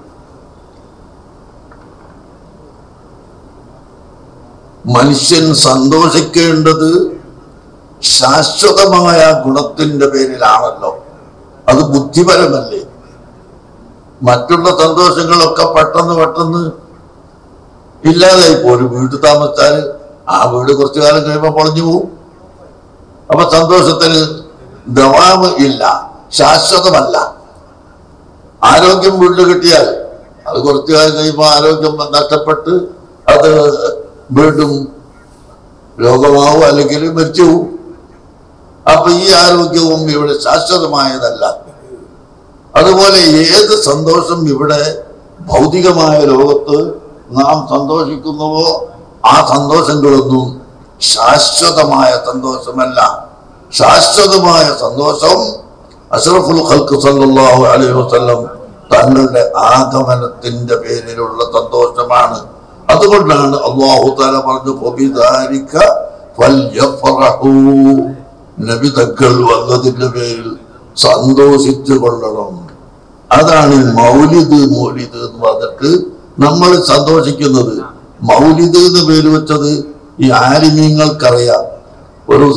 മനുഷ്യൻ സന്തോഷിക്കേണ്ടത് ശാശ്വതമായ ഗുണത്തിന്റെ പേരിലാണല്ലോ അത് ബുദ്ധിപരമല്ലേ മറ്റുള്ള സന്തോഷങ്ങളൊക്കെ പെട്ടെന്ന് പെട്ടെന്ന് ഇല്ലാതായി പോകും ഒരു വീട്ടിൽ താമസിച്ചാൽ ആ വീട് കുറച്ചു കാലം കഴിയുമ്പോൾ പൊളിഞ്ഞു പോകും അപ്പൊ സന്തോഷത്തിന് ദവാമ് ഇല്ല ശാശ്വതമല്ല ആരോഗ്യം വീട്ടിൽ കിട്ടിയാൽ അത് കുറച്ചു കാലം കഴിയുമ്പോൾ ആരോഗ്യം നഷ്ടപ്പെട്ട് അത് വീണ്ടും രോഗമാവും അല്ലെങ്കിൽ മരിച്ചു പോവും അപ്പൊ ഈ ആരോഗ്യവും ഇവിടെ ശാശ്വതമായതല്ല അതുപോലെ ഏത് സന്തോഷം ഇവിടെ ഭൗതികമായ ലോകത്ത് നാം സന്തോഷിക്കുന്നുവോ ആ സന്തോഷങ്ങളൊന്നും ശാശ്വതമായ സന്തോഷമല്ല ശാശ്വതമായ സന്തോഷം അഷ്റഫുൽ ഖൽക്ക് സല്ലല്ലാഹു അലൈഹി വസല്ലം തങ്ങളുടെ ആഗമനത്തിന്റെ പേരിലുള്ള സന്തോഷമാണ് അതുകൊണ്ടാണ് അള്ളാഹു താല പറഞ്ഞു "ഫബിദാലിക ഫല്യഫറഹൂ." നബി തങ്ങൾ വന്നതിന്റെ പേരിൽ സന്തോഷിച്ചു കൊള്ളണം അതാണ് ഈ മൗലിദ് മൗലിദ് എന്ന് പറഞ്ഞിട്ട് നമ്മൾ സന്തോഷിക്കുന്നത് മൗലിദ് എന്ന് പേര് വെച്ചത് ഈ ആലിമീങ്ങൾക്കറിയാം ഒരു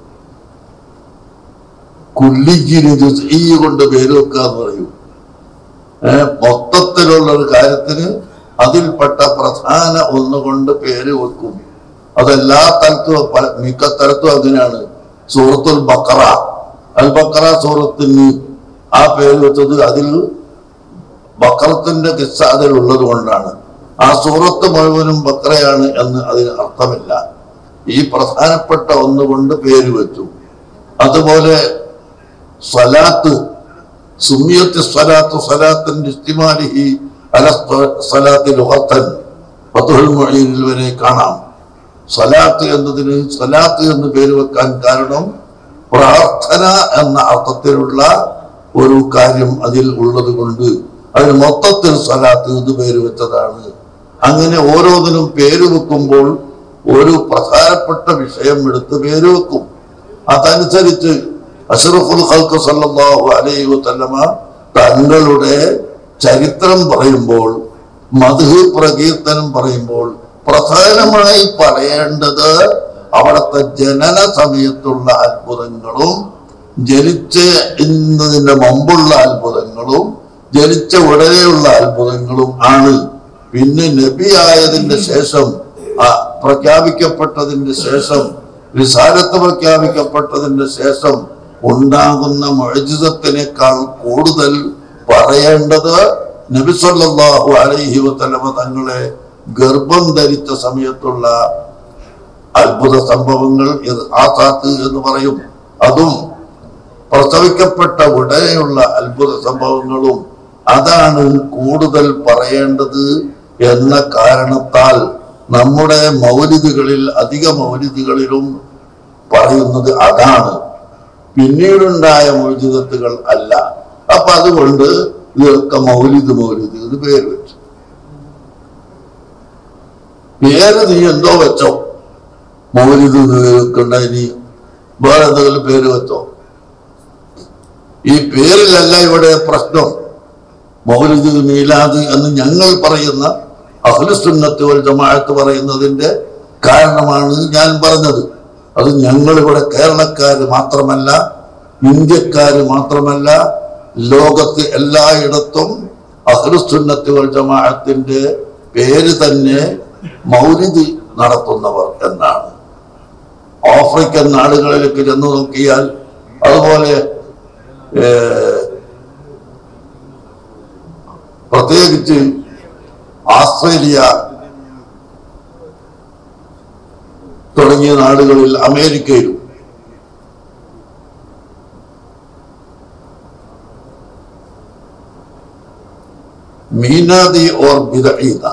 കുല്ലിക്കിന് ഈ കൊണ്ട് പേര് വെക്കുക എന്ന് പറയും ഏഹ് മൊത്തത്തിലുള്ള ഒരു കാര്യത്തിന് അതിൽപ്പെട്ട പ്രധാന ഒന്നുകൊണ്ട് പേര് വെക്കും അതെല്ലാ തലത്തും പല- മിക്ക തലത്തും അങ്ങനെയാണ് സൂറത്തുൽ ബക്കറ അൽ ബക്കറ സൂറത്തിന് ആ പേര് വെച്ചത് അതിൽ ബക്കറത്തിന്റെ കിസ്സ അതിലുള്ളത് കൊണ്ടാണ് ആ സൂറത്ത് മുഴുവനും ബക്കറയാണ് എന്ന് അതിന് അർത്ഥമില്ല ഈ പ്രധാനപ്പെട്ട ഒന്നുകൊണ്ട് പേര് വെച്ചു അതുപോലെ സ്വലാത്ത് സുമിയത്ത് സ്വലാത്ത് സ്വലാത്തിന്റെ ഇസ്തിമാലിഹി അല സ്വ- സ്വലാത്ത് ലുഹത്തൻ ഫതുഹുൽ മുഈനിൽ വരെ കാണാം സ്വലാത്ത് എന്നതിന് സ്വലാത്ത് എന്ന് പേര് വെക്കാൻ കാരണം പ്രാർത്ഥന എന്ന അർത്ഥത്തിലുള്ള ഒരു കാര്യം അതിൽ ഉള്ളത് കൊണ്ട് അതിന് മൊത്തത്തിൽ സ്വലാത്ത് എന്ന് പേര് വെച്ചതാണ് അങ്ങനെ ഓരോന്നിനും പേര് വെക്കുമ്പോൾ ഒരു പ്രധാനപ്പെട്ട വിഷയം എടുത്ത് പേര് വെക്കും അതനുസരിച്ച് അഷറഫുൽ ഖൽക്ക് സല്ലല്ലാഹു അലൈഹി വസല്ലമ തങ്ങളുടെ ചരിത്രം പറയുമ്പോൾ മധു പ്രകീർത്തനം പറയുമ്പോൾ പ്രധാനമായി പറയേണ്ടത് അവിടുത്തെ ജനന സമയത്തുള്ള അത്ഭുതങ്ങളും ജനിച്ച് ഇന്നതിന്റെ മുമ്പുള്ള അത്ഭുതങ്ങളും ജനിച്ച ഉടനെയുള്ള അത്ഭുതങ്ങളും ആണ് പിന്നെ നബി ആയതിന്റെ ശേഷം ആ പ്രഖ്യാപിക്കപ്പെട്ടതിന്റെ ശേഷം വിസാരത്ത് പ്രഖ്യാപിക്കപ്പെട്ടതിന്റെ ശേഷം ഉണ്ടാകുന്ന മൊഴിജിതത്തിനേക്കാൾ കൂടുതൽ പറയേണ്ടത് നബി സല്ലല്ലാഹു അലൈഹി വസല്ലമ തങ്ങളെ ഗർഭം ധരിച്ച സമയത്തുള്ള അത്ഭുത സംഭവങ്ങൾ ഇത് ആസാത്ത് എന്ന് പറയും അതും പ്രസവിക്കപ്പെട്ട ഉടനെയുള്ള അത്ഭുത സംഭവങ്ങളും അതാണ് കൂടുതൽ പറയേണ്ടത് എന്ന കാരണത്താൽ നമ്മുടെ മൗലിദുകളിൽ അധിക മൗലിദുകളിലും പറയുന്നത് അതാണ് പിന്നീടുണ്ടായ മൗലിദത്തുകൾ അല്ല അപ്പൊ അതുകൊണ്ട് ഇതൊക്കെ മൗലിദ് മൗലിദ് എന്ന് പേര് വെച്ചു പേര് നീ എന്തോ വെച്ചോ മൗലിദ് എന്ന് പേര് വെക്കണ്ട ഇനി വേറെ എന്തെങ്കിലും പേര് വെച്ചോ ഈ പേരിലല്ല ഇവിടെ പ്രശ്നം മൗലിദ് മീലാദ് എന്ന് ഞങ്ങൾ പറയുന്ന അഹ്ലുസുന്നത്ത് വൽ ജമാഅത്ത് പറയുന്നതിന്റെ കാരണമാണ് ഞാൻ പറഞ്ഞത് അത് ഞങ്ങൾ ഇവിടെ കേരളക്കാര് മാത്രമല്ല ഇന്ത്യക്കാര് മാത്രമല്ല ലോകത്ത് എല്ലായിടത്തും അഹ്ലുസുന്നത്ത് വൽ ജമാഅത്തിന്റെ പേര് തന്നെ മൗലിദ് നടത്തുന്നവർ എന്നാണ് ആഫ്രിക്കൻ നാടുകളിലേക്ക് ചെന്ന് നോക്കിയാൽ അതുപോലെ ഏഹ്, പ്രത്യേകിച്ച് ആസ്ട്രേലിയ തുടങ്ങിയ നാടുകളിൽ അമേരിക്കയിലും മീനാദി ഓർ ബിദഈദ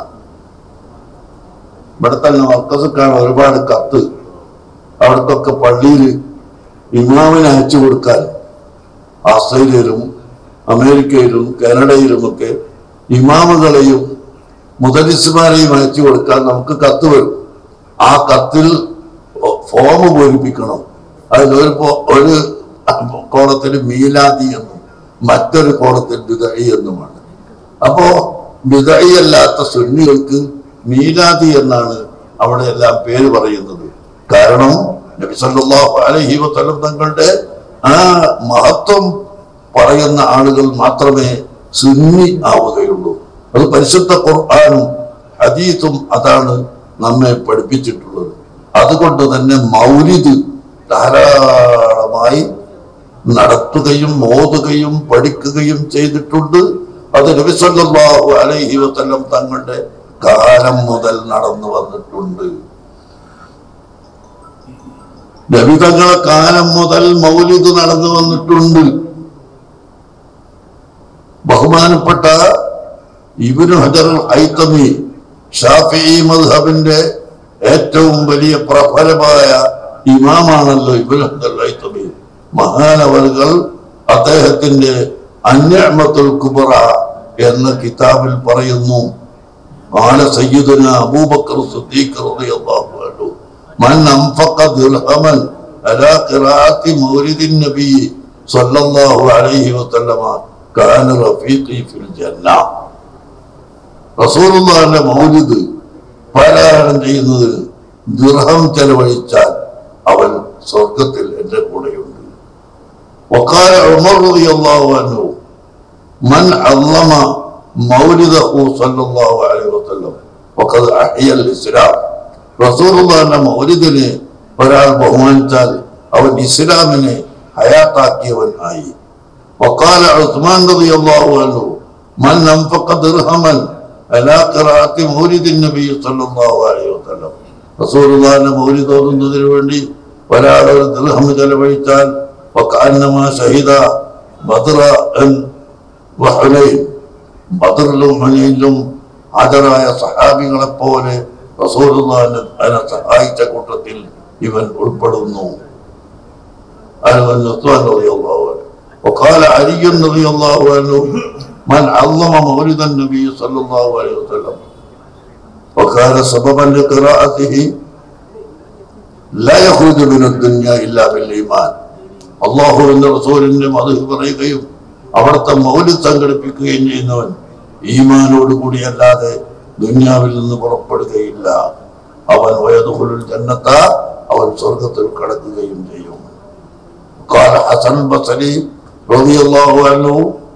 ഇവിടെ തന്നെ മർക്കസക്കാണ് ഒരുപാട് കത്ത് അവിടത്തൊക്കെ പള്ളിയിൽ ഇമാമിനെ അയച്ചു കൊടുക്കാൻ ആസ്ട്രേലിയയിലും അമേരിക്കയിലും കാനഡയിലുമൊക്കെ ഇമാമുകളെയും മുതലിസുമാരെയും അയച്ചു കൊടുക്കാൻ നമുക്ക് കത്ത് വരും ആ കത്തിൽ ഫോം പൂരിപ്പിക്കണം അതിലൊരു പോ- ഒരു കോണത്തിൽ മീലാദി എന്നും മറ്റൊരു കോണത്തിൽ ബിദഈ എന്നുമാണ് അപ്പോ ബിദഈ അല്ലാത്ത സുന്നികൾക്ക് മീലാദി എന്നാണ് അവിടെ എല്ലാം പേര് പറയുന്നത് കാരണം നബി സല്ലല്ലാഹു അലൈഹി വസല്ലം തങ്ങളുടെ ആ മഹത്വം പറയുന്ന ആളുകൾ മാത്രമേ സുന്നി ആവുകയുള്ളൂ അത് പരിശുദ്ധ ഖുർആാനും ഹദീസും അതാണ് നമ്മെ പഠിപ്പിച്ചിട്ടുള്ളത് അതുകൊണ്ട് തന്നെ മൗലിദ് ധാരാളമായി നടത്തുകയും ഓതുകയും പഠിക്കുകയും ചെയ്തിട്ടുണ്ട് അത് നബിസല്ലാഹു അലൈഹി വസല്ലം തങ്ങളുടെ കാലം മുതൽ നടന്നു വന്നിട്ടുണ്ട് നബി തങ്ങളെ കാലം മുതൽ മൗലിദ് നടന്നു വന്നിട്ടുണ്ട് ബഹുമാനപ്പെട്ട ഇബിനു ഹജർ ഐത്തമി ഷാഫി മദ്ഹബിന്റെ ഏറ്റവും വലിയ പ്രബലമായ ഇമാമാണല്ലോ ഇബിനു ഹജർ ഐത്തമി മഹാനവറുകൾ അദ്ദേഹത്തിന്റെ അന്യമത്തുൽ കുബറ എന്ന കിതാബിൽ പറയുന്നു قال سيدنا أبو بكر الصديق رضي الله عنه من أنفق درهما على قراءة مولد النبي صلى الله عليه وسلم كان رفيقي في الجنة റസൂലുള്ളാഹിന്റെ മൗലിദ് പാരായണം ചെയ്യുന്നതിന് ദൃഹം ചെലവഴിച്ചാൽ അവൻ സ്വർഗത്തിൽ എന്റെ കൂടെയുണ്ട് وقال عمر رضي الله عنه من عظم مولده صلى الله عليه وسلم وقد أحيا الإسلام رسول الله മൗലിദിനെ ഒരാൾ ബഹുമാനിച്ചാൽ അവൻ ഇസ്ലാമിനെ ഹയാത്താക്കിയവൻ ആയി وقال عثمان رضي الله عنه من أنفق درهما على قراءة مولد النبي صلى الله عليه وسلم رسول الله മൗലിദ് ഓതുന്നതിന് വേണ്ടി ഒരാൾ ഒരു ദൃഹം ചെലവഴിച്ചാൽ وكأنما شهد بدرا وحنين ബദറിലും ഹനയിലും ഹാജരായ സഹാബികളെ പോലെ റസൂലുള്ളാഹിനെ അതിനെ സഹായിച്ച കൂട്ടത്തിൽ ഇവൻ ഉൾപ്പെടുന്നു അതിന് ഉസ്മാൻ റളിയല്ലാഹു അൻഹു. وقال علي رضي الله عنه من عظم مولد النبي صلى الله عليه وسلم وكان سببا لقراءته لا يخرج من الدنيا إلا بالإيمان അള്ളാഹുവിന്റെ റസൂലിന്റെ മധു പറയുകയും അവിടുത്തെ മൗലിക് സംഘടിപ്പിക്കുകയും ചെയ്യുന്നവൻ ഈമാനോട് കൂടിയല്ലാതെ ദുന്യാവിൽ നിന്ന് പുറപ്പെടുകയില്ല അവൻ വയതുകുലിൽ ജന്നത്ത അവൻ സ്വർഗത്തിൽ കടക്കുകയും ചെയ്യും قال حسن البصري رضي الله عنه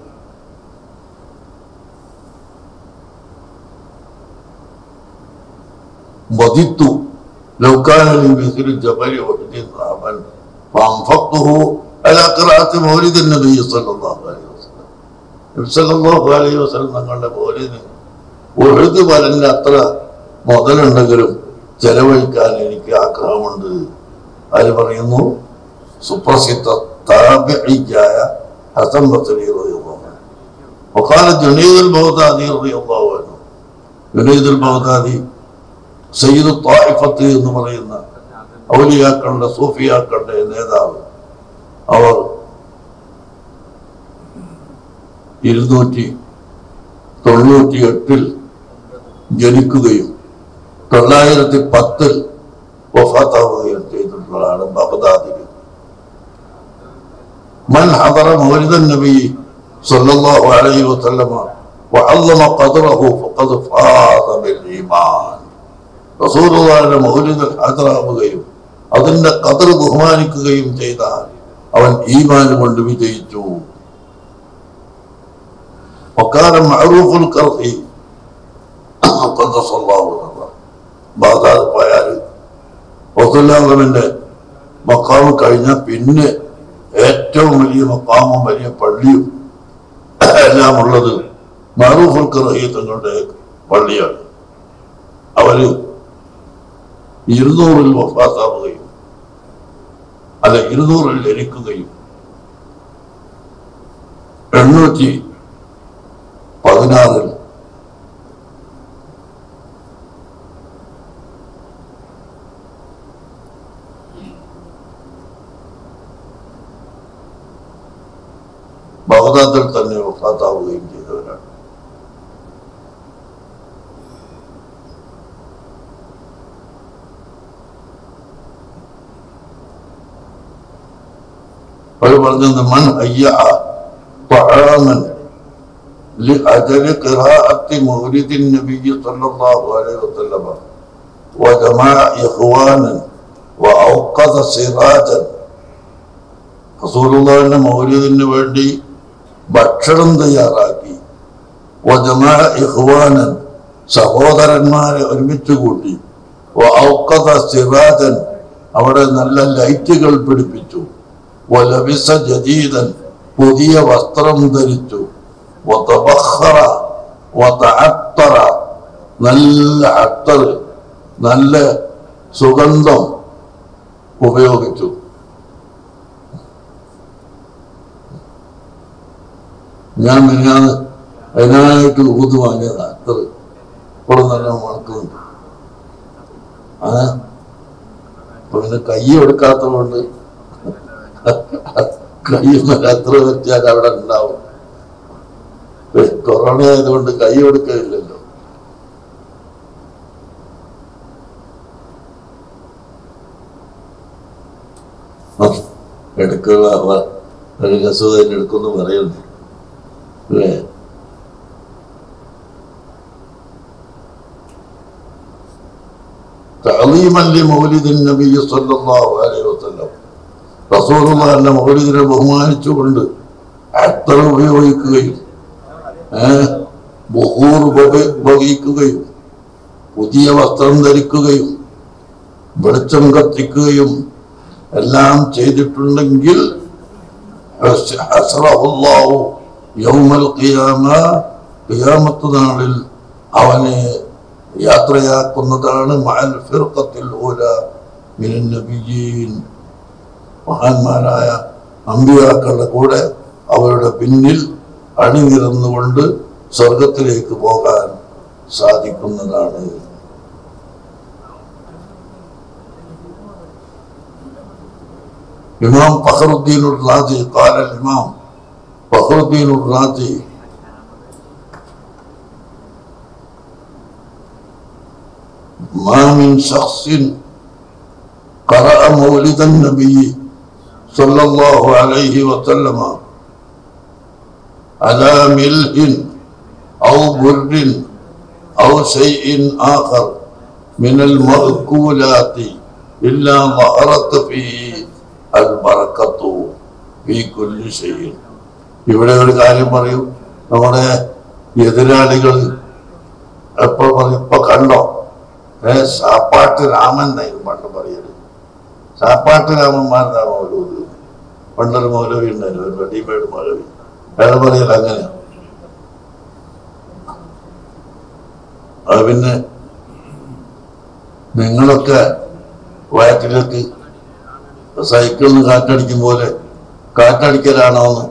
وضدت لو كان لي مثل الجبل وحد ذهبا فأنفقته على قراءة مولد النبي صلى الله عليه وسلم നബി സല്ലല്ലാഹു അലൈഹി വസല്ലം തങ്ങളുടെ മൗലിദിന് ഒഴുത് വരന്റെ അത്ര മുതലുണ്ടെങ്കിലും ചെലവഴിക്കാൻ എനിക്ക് ആഗ്രഹമുണ്ട് അതിൽ പറയുന്നു സുപ്രസിദ്ധ താബിയായ ഹസൻ ബസരി റളിയല്ലാഹു അൻഹു وقال جنيد البغدادي رضي الله عنه ജുനൈദ് ബഗ്ദാദി സയ്യിദ് ത്വായിഫത്ത് എന്ന് പറയുന്ന ഔലിയാക്കളുടെ സൂഫിയാക്കളുടെ നേതാവ് അവർ ഇരുന്നൂറ്റി തൊണ്ണൂറ്റി എട്ടിൽ ജനിക്കുകയും തൊള്ളായിരത്തി പത്തിൽ വഫാത്താവുകയും ചെയ്തിട്ടുള്ളതാണ് ബഗ്ദാദിൽ من حضر مولد النبي صلى الله عليه وسلم وعظم قدره فقد فاز بالإيمان رسول الله മൗലിദിൽ ഹാജരാവുകയും അതിന്റെ കതർ ബഹുമാനിക്കുകയും ചെയ്താൽ അവൻ ഈമാൻ കൊണ്ട് വിജയിച്ചു وكان معروف الكرخي قدس الله سره ബാഗാദ് പോയാൽ റസൂലുള്ളാഹിന്റെ മക്കാമ് കഴിഞ്ഞ പിന്നെ ഏറ്റവും വലിയ മക്കാമും വലിയ പള്ളിയും എല്ലാം ഉള്ളത് മാറൂഫുൽ കറഹി തങ്ങളുടെ പള്ളിയാണ് അവര് ഇരുന്നൂറിൽ വഫാത്താവുകയും അല്ല ഇരുന്നൂറിൽ ജനിക്കുകയും എണ്ണൂറ്റി പതിനാറിൽ ബഗ്ദാദിൽ തന്നെ വഫാത്താവുകയും ചെയ്തവരാണ് അവർ പറഞ്ഞത് മൻ അയ്യ طعاما لأجل قراءة مولد النبي صلى الله عليه وسلم وجمع إخوانا وأوقظ سراجا റസൂലുള്ളാഹിന്റെ മൗലിദിന് വേണ്ടി ഭക്ഷണം തയ്യാറാക്കി വജമാ ഇഖ്വാനൻ സഹോദരന്മാരെ ഒരുമിച്ച് കൂട്ടി ഔക്കത സിറാജൻ അവിടെ നല്ല ലൈറ്റുകൾ പിടിപ്പിച്ചു വലബിസ ജദീദൻ പുതിയ വസ്ത്രം ധരിച്ചു വതബഖറ വതഅത്തറ നല്ല അത്തർ നല്ല സുഗന്ധം ഉപയോഗിച്ചു ഞാൻ മിനിഞ്ഞാന്ന് അതിനായിട്ട് ഊത് വാങ്ങിയതാ അത്തർ ഇപ്പോൾ നല്ല മണക്കുന്നുണ്ട് ആ അപ്പൊ പിന്നെ കൈ എടുക്കാത്തതുകൊണ്ട് കൈ അത്ര വെച്ചാൽ അവിടെ ഉണ്ടാവും കൊറോണ ആയതുകൊണ്ട് കൈ എടുക്കില്ലല്ലോ എടുക്കുക ഒരു രസമായിട്ട് എടുക്കുമെന്ന് പറയുന്നു അല്ലേ تعظيما لمولد النبي صلى الله عليه وسلم റസൂറുള്ള മൗലിദിനെ ബഹുമാനിച്ചുകൊണ്ട് അത്തർ ഉപയോഗിക്കുകയും ഏഹ് ബഹൂർ ഉപ- ഉപയോഗിക്കുകയും പുതിയ വസ്ത്രം ധരിക്കുകയും വെളിച്ചം കത്തിക്കുകയും എല്ലാം ചെയ്തിട്ടുണ്ടെങ്കിൽ ഹസ്റഹുല്ലാഹു യൗമൽ ഖിയാമ ഖിയാമത്ത് നാളിൽ അവനെ യാത്രയാക്കുന്നതാണ് മഅൽ ഫിർഖത്തിൽ ഊല മിനൻ നബിയീൻ മഹാന്മാരായ അമ്പിയാക്കളുടെ കൂടെ അവരുടെ പിന്നിൽ അണിനിരന്നുകൊണ്ട് സ്വർഗത്തിലേക്ക് പോകാൻ സാധിക്കുന്നതാണ് ഇമാം ഫഖറുദ്ദീൻ റാജി قال الإمام فخر الدين الرازي ما من شخص قرأ مولد النبي صلى الله عليه وسلم على ملح أو بر أو شيء آخر من المأكولات إلا ظهرت فيه البركة في كل شيء ഇവിടെ ഒരു കാര്യം പറയൂ നമ്മുടെ എതിരാളികൾ എപ്പോ പറയും ഇപ്പൊ കണ്ടോ ഏ സാപ്പാട്ട് രാമൻ എന്നായിരുന്നു പണ്ട് പറയല് സാപ്പാട്ട് രാമന്മാരുടെ മൗലൂദ് പണ്ടൊരു മൗലവി ഉണ്ടായിരുന്നു ഒരു റെഡിമെയ്ഡ് മൗലവി അയാൾ പറയല അങ്ങനെ അത് പിന്നെ നിങ്ങളൊക്കെ വയറ്റിലേക്ക് സൈക്കിളിൽ നിന്ന് കാറ്റടിക്കും പോലെ കാറ്റടിക്കലാണോ എന്ന്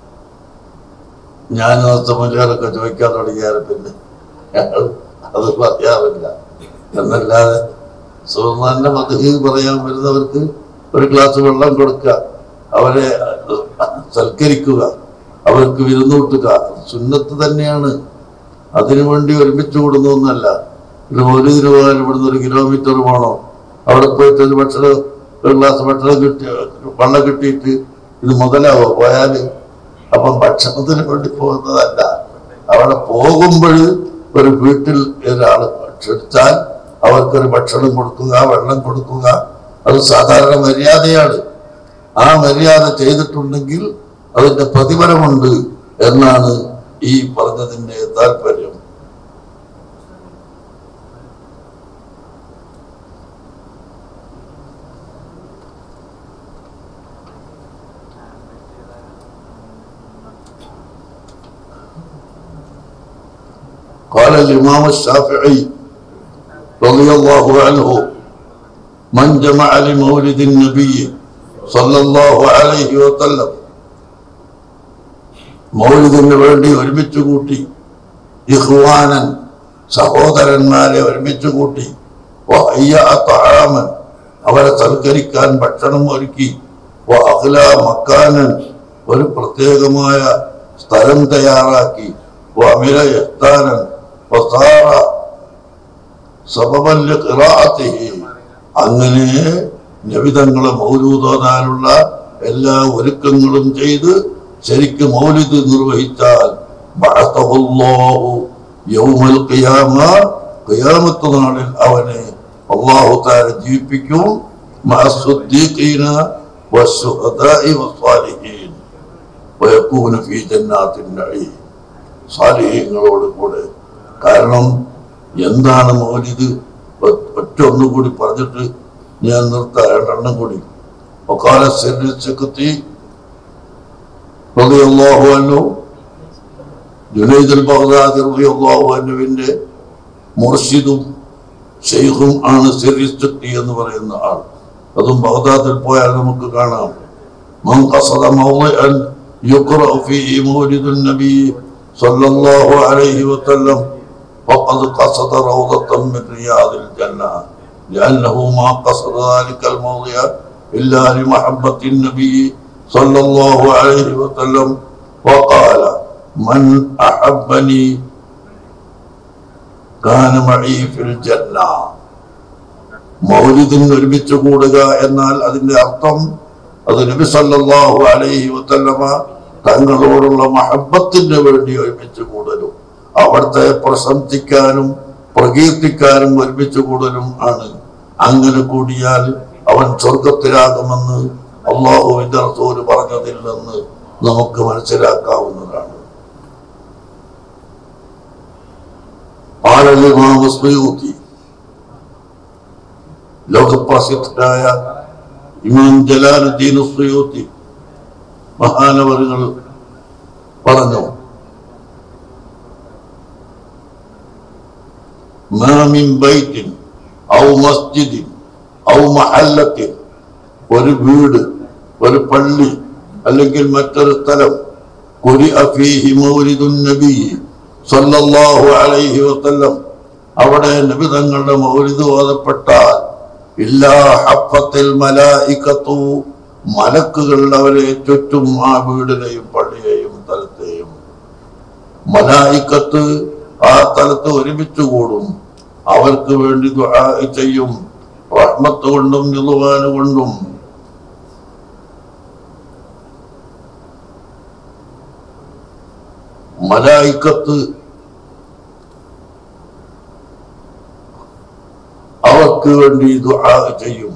ഞാൻ മുല്ലേറൊക്കെ ചോദിക്കാൻ തുടങ്ങിയാലും പിന്നെ അയാൾ അത് പറയാറില്ല എന്നല്ലാതെ സുഹൃത്താന്റെ മധു പറയാൻ വരുന്നവർക്ക് ഒരു ഗ്ലാസ് വെള്ളം കൊടുക്കുക അവരെ സൽക്കരിക്കുക അവർക്ക് വിരുന്നൂട്ടുക സുന്നത്ത് തന്നെയാണ് അതിനു വേണ്ടി ഒരുമിച്ച് കൂടുന്നൊന്നല്ല ഒരു മൗലൂദിന് പോകാൻ ഇവിടുന്ന് ഒരു കിലോമീറ്റർ പോകണോ അവിടെ പോയിട്ട് ഒരു ഭക്ഷണം ഒരു ഗ്ലാസ് ഭക്ഷണം കിട്ടി വെള്ളം കിട്ടിയിട്ട് ഇത് മുതലാവോ പോയാല് അപ്പം ഭക്ഷണത്തിന് വേണ്ടി പോകുന്നതല്ല അവിടെ പോകുമ്പോൾ ഒരു വീട്ടിൽ ഒരാൾ ക്ഷണിച്ചാൽ അവർക്കൊരു ഭക്ഷണം കൊടുക്കുക വെള്ളം കൊടുക്കുക അത് സാധാരണ മര്യാദയാണ് ആ മര്യാദ ചെയ്തിട്ടുണ്ടെങ്കിൽ അതിന്റെ പ്രതിഫലമുണ്ട് എന്നാണ് ഈ പറഞ്ഞതിന്റെ താല്പര്യം قال الإمام الشافعي رضي الله عنه من جمع لمولد النبي صلى الله عليه وسلم മൗലിദിന് വേണ്ടി ഒരുമിച്ച് കൂട്ടി ഇഹ്വാനൻ സഹോദരന്മാരെ ഒരുമിച്ച് കൂട്ടി വഹയ്യ തആമൻ അവരെ സൽക്കരിക്കാൻ ഭക്ഷണം ഒരുക്കി വഅഖ്ല മക്കാനൻ ഒരു പ്രത്യേകമായ സ്ഥലം തയ്യാറാക്കി വഅമില ഇഹ്താനൻ വസാറ സബബൻ ലിഖിറാഅത്തിഹി അങ്ങനെ നബിതങ്ങളെ മൗലൂദോതാനുള്ള എല്ലാ ഒരുക്കങ്ങളും ചെയ്ത് ശരിക്ക് മൗലിദ് നിർവഹിച്ചാൽ ബഅസഹുല്ലാഹു യൗമൽ ഖിയാമ ഖിയാമത്ത് നാളിൽ അവനെ അല്ലാഹു തആല ജീവിപ്പിക്കും മഅസ്സുദ്ദീഖീന വസ്സുഹദാഇ വസ്സാലിഹീൻ വയക്കൂന ഫീ ജന്നാത്തിൻ്റെ അഴി സാലിഹ്യങ്ങളോട് കൂടെ കാരണം എന്താണ് മൗലിദ് ഒ- ഒറ്റ ഒന്നുകൂടി പറഞ്ഞിട്ട് ഞാൻ നിർത്താം രണ്ടെണ്ണം കൂടി ഒക്കാല സെക്രത്തി റളിയല്ലാഹു അൻഹു ജുനൈദുൽ ബഗ്ദാദി റളിയല്ലാഹു അൻഹുവിന്റെ മുർഷിദും ഷെയ്ഖും ആണ് സിറിസ്തുക്തി എന്ന് പറയുന്ന ആൾ അതും ബഗ്ദാദിൽ പോയാൽ നമുക്ക് കാണാം من قصد موضعا يقرأ فيه مولد النبي صلى الله عليه وسلم فقد قصد روضة من رياض الجنة لأنه ما قصد ذلك الموضع إلا لمحبة النبي صلى الله عليه وسلم وقال من أحبني كان معي في الجنة മൗലിദിന് ഒരുമിച്ച് കൂടുക എന്നാൽ അതിന്റെ അർത്ഥം അത് നബി സല്ലല്ലാഹു അലൈഹി വസല്ലമ തങ്ങളോടുള്ള മഹബത്തിന് വേണ്ടി ഒരുമിച്ച് കൂടലും അവിടുത്തെ പ്രശംസിക്കാനും പ്രകീർത്തിക്കാനും ഒരുമിച്ച് കൂടലും ആണ് അങ്ങനെ കൂടിയാൽ അവൻ സ്വർഗത്തിലാകുമെന്ന് അള്ളാഹുവിന്റെ റസൂല് പറഞ്ഞതില്ലെന്ന് നമുക്ക് മനസ്സിലാക്കാവുന്നതാണ് ആളൽ ഇമാം സുയൂത്തി ലോകപ്രസിദ്ധരായ ഇമാം ജലാലുദ്ദീൻ സുയൂത്തി മഹാനവറുകൾ പറഞ്ഞു ما من بيت أو مسجد أو محلة ഒരു വീട് ഒരു പള്ളി അല്ലെങ്കിൽ മറ്റൊരു സ്ഥലം കുരി അഫീഹി മൗലിദുൻ നബി സല്ലല്ലാഹു അലൈഹി വസല്ലം അവിടെ നബി തങ്ങളുടെ മൗലിദ് ഓതപ്പെട്ടാൽ ഇല്ലാ ഹഫത്തിൽ മലായിക്കത്തു മലക്കുകൾ അവരെ ചുറ്റും ആ വീടിനെയും പള്ളിയെയും സ്ഥലത്തെയും മലായിക്കത്ത് ആ സ്ഥലത്ത് ഒരുമിച്ച് കൂടും അവർക്ക് വേണ്ടി ദുആ ചെയ്യും റഹ്മത്ത് കൊണ്ടും നിലുവാന് കൊണ്ടും മലായിക്കത്ത് അവർക്ക് വേണ്ടി ദുആ ചെയ്യും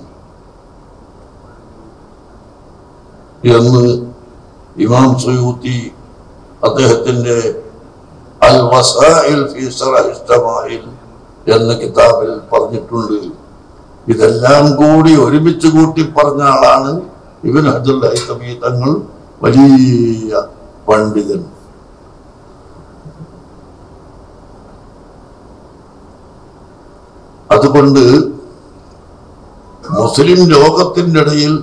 എന്ന് ഇമാം സുയൂത്തി അദ്ദേഹത്തിന്റെ അൽ വസായിൽ ഫി ശറഹ് ഇസ്തമായിൽ എന്ന കിതാബിൽ പറഞ്ഞിട്ടുണ്ട് ഇതെല്ലാം കൂടി ഒരുമിച്ച് കൂട്ടി പറഞ്ഞ ആളാണ് ഇവൻ ഹജുൽ ഹൈത്തമി തങ്ങൾ വലിയ പണ്ഡിതൻ അതുകൊണ്ട് മുസ്ലിം ലോകത്തിന്റെ ഇടയിൽ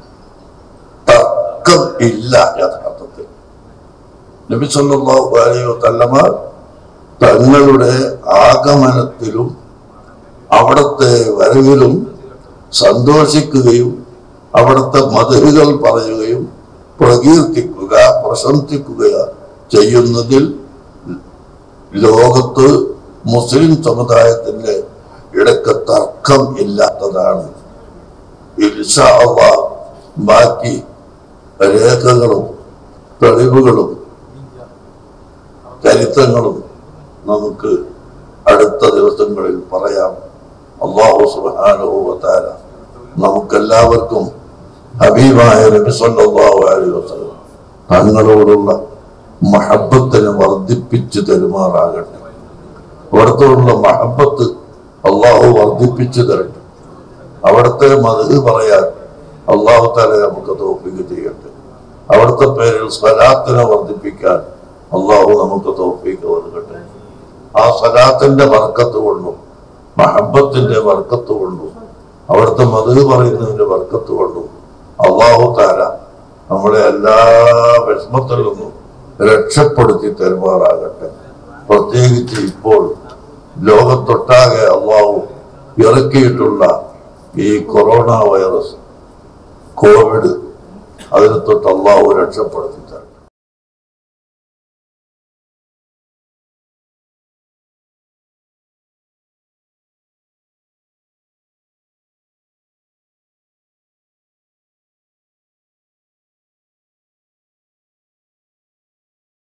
തർക്കം ഇല്ല യഥാർത്ഥത്തിൽ നബി സല്ലല്ലാഹു അലൈഹി വസല്ലമ തങ്ങളുടെ ആഗമനത്തിലും അവിടുത്തെ വരവിലും സന്തോഷിക്കുകയും അവിടുത്തെ മതലുകൾ പറയുകയും പ്രകീർത്തിക്കുക പ്രശംസിക്കുക ചെയ്യുന്നതിൽ ലോകത്ത് മുസ്ലിം സമുദായത്തിന്റെ ഇടയ്ക്ക് തർക്കം ഇല്ലാത്തതാണ് ഇൻഷാ അല്ലാഹ് ബാക്കി രേഖകളും തെളിവുകളും ചരിത്രങ്ങളും നമുക്ക് അടുത്ത ദിവസങ്ങളിൽ പറയാം അള്ളാഹു സുബാനുഭവത്താര നമുക്കെല്ലാവർക്കും ഹബീബായ നബി സല്ലല്ലാഹു അലൈഹി വസല്ലം തങ്ങളോടുള്ള മഹബത്തിനെ വർദ്ധിപ്പിച്ചു തരുമാറാകട്ടെ അവിടത്തോടുള്ള മഹബത്ത് അള്ളാഹു വർദ്ധിപ്പിച്ചു തരട്ടെ അവിടുത്തെ മത് പറയാൻ അള്ളാഹു താല നമുക്ക് തോപ്പിക്ക് ചെയ്യട്ടെ അവിടുത്തെ പേരിൽ സ്വലാത്തിനെ വർദ്ധിപ്പിക്കാൻ അള്ളാഹു നമുക്ക് തോപ്പിക്ക് നൽകട്ടെ ആ സ്വലാത്തിന്റെ വർക്കത്ത് കൊണ്ടും മഹബത്തിന്റെ വർക്കത്ത് കൊണ്ടും അവിടുത്തെ മത് പറയുന്നതിന്റെ വർക്കത്ത് കൊണ്ടും അള്ളാഹു താര നമ്മളെ എല്ലാ വിഷമത്തിൽ നിന്നും രക്ഷപ്പെടുത്തി തരുമാറാകട്ടെ പ്രത്യേകിച്ച് ഇപ്പോൾ ലോകത്തൊട്ടാകെ അള്ളാഹു ഇറക്കിയിട്ടുള്ള ഈ കൊറോണ വൈറസ് കോവിഡ് അതിനെ തൊട്ട് അള്ളാഹു രക്ഷപ്പെടുത്തി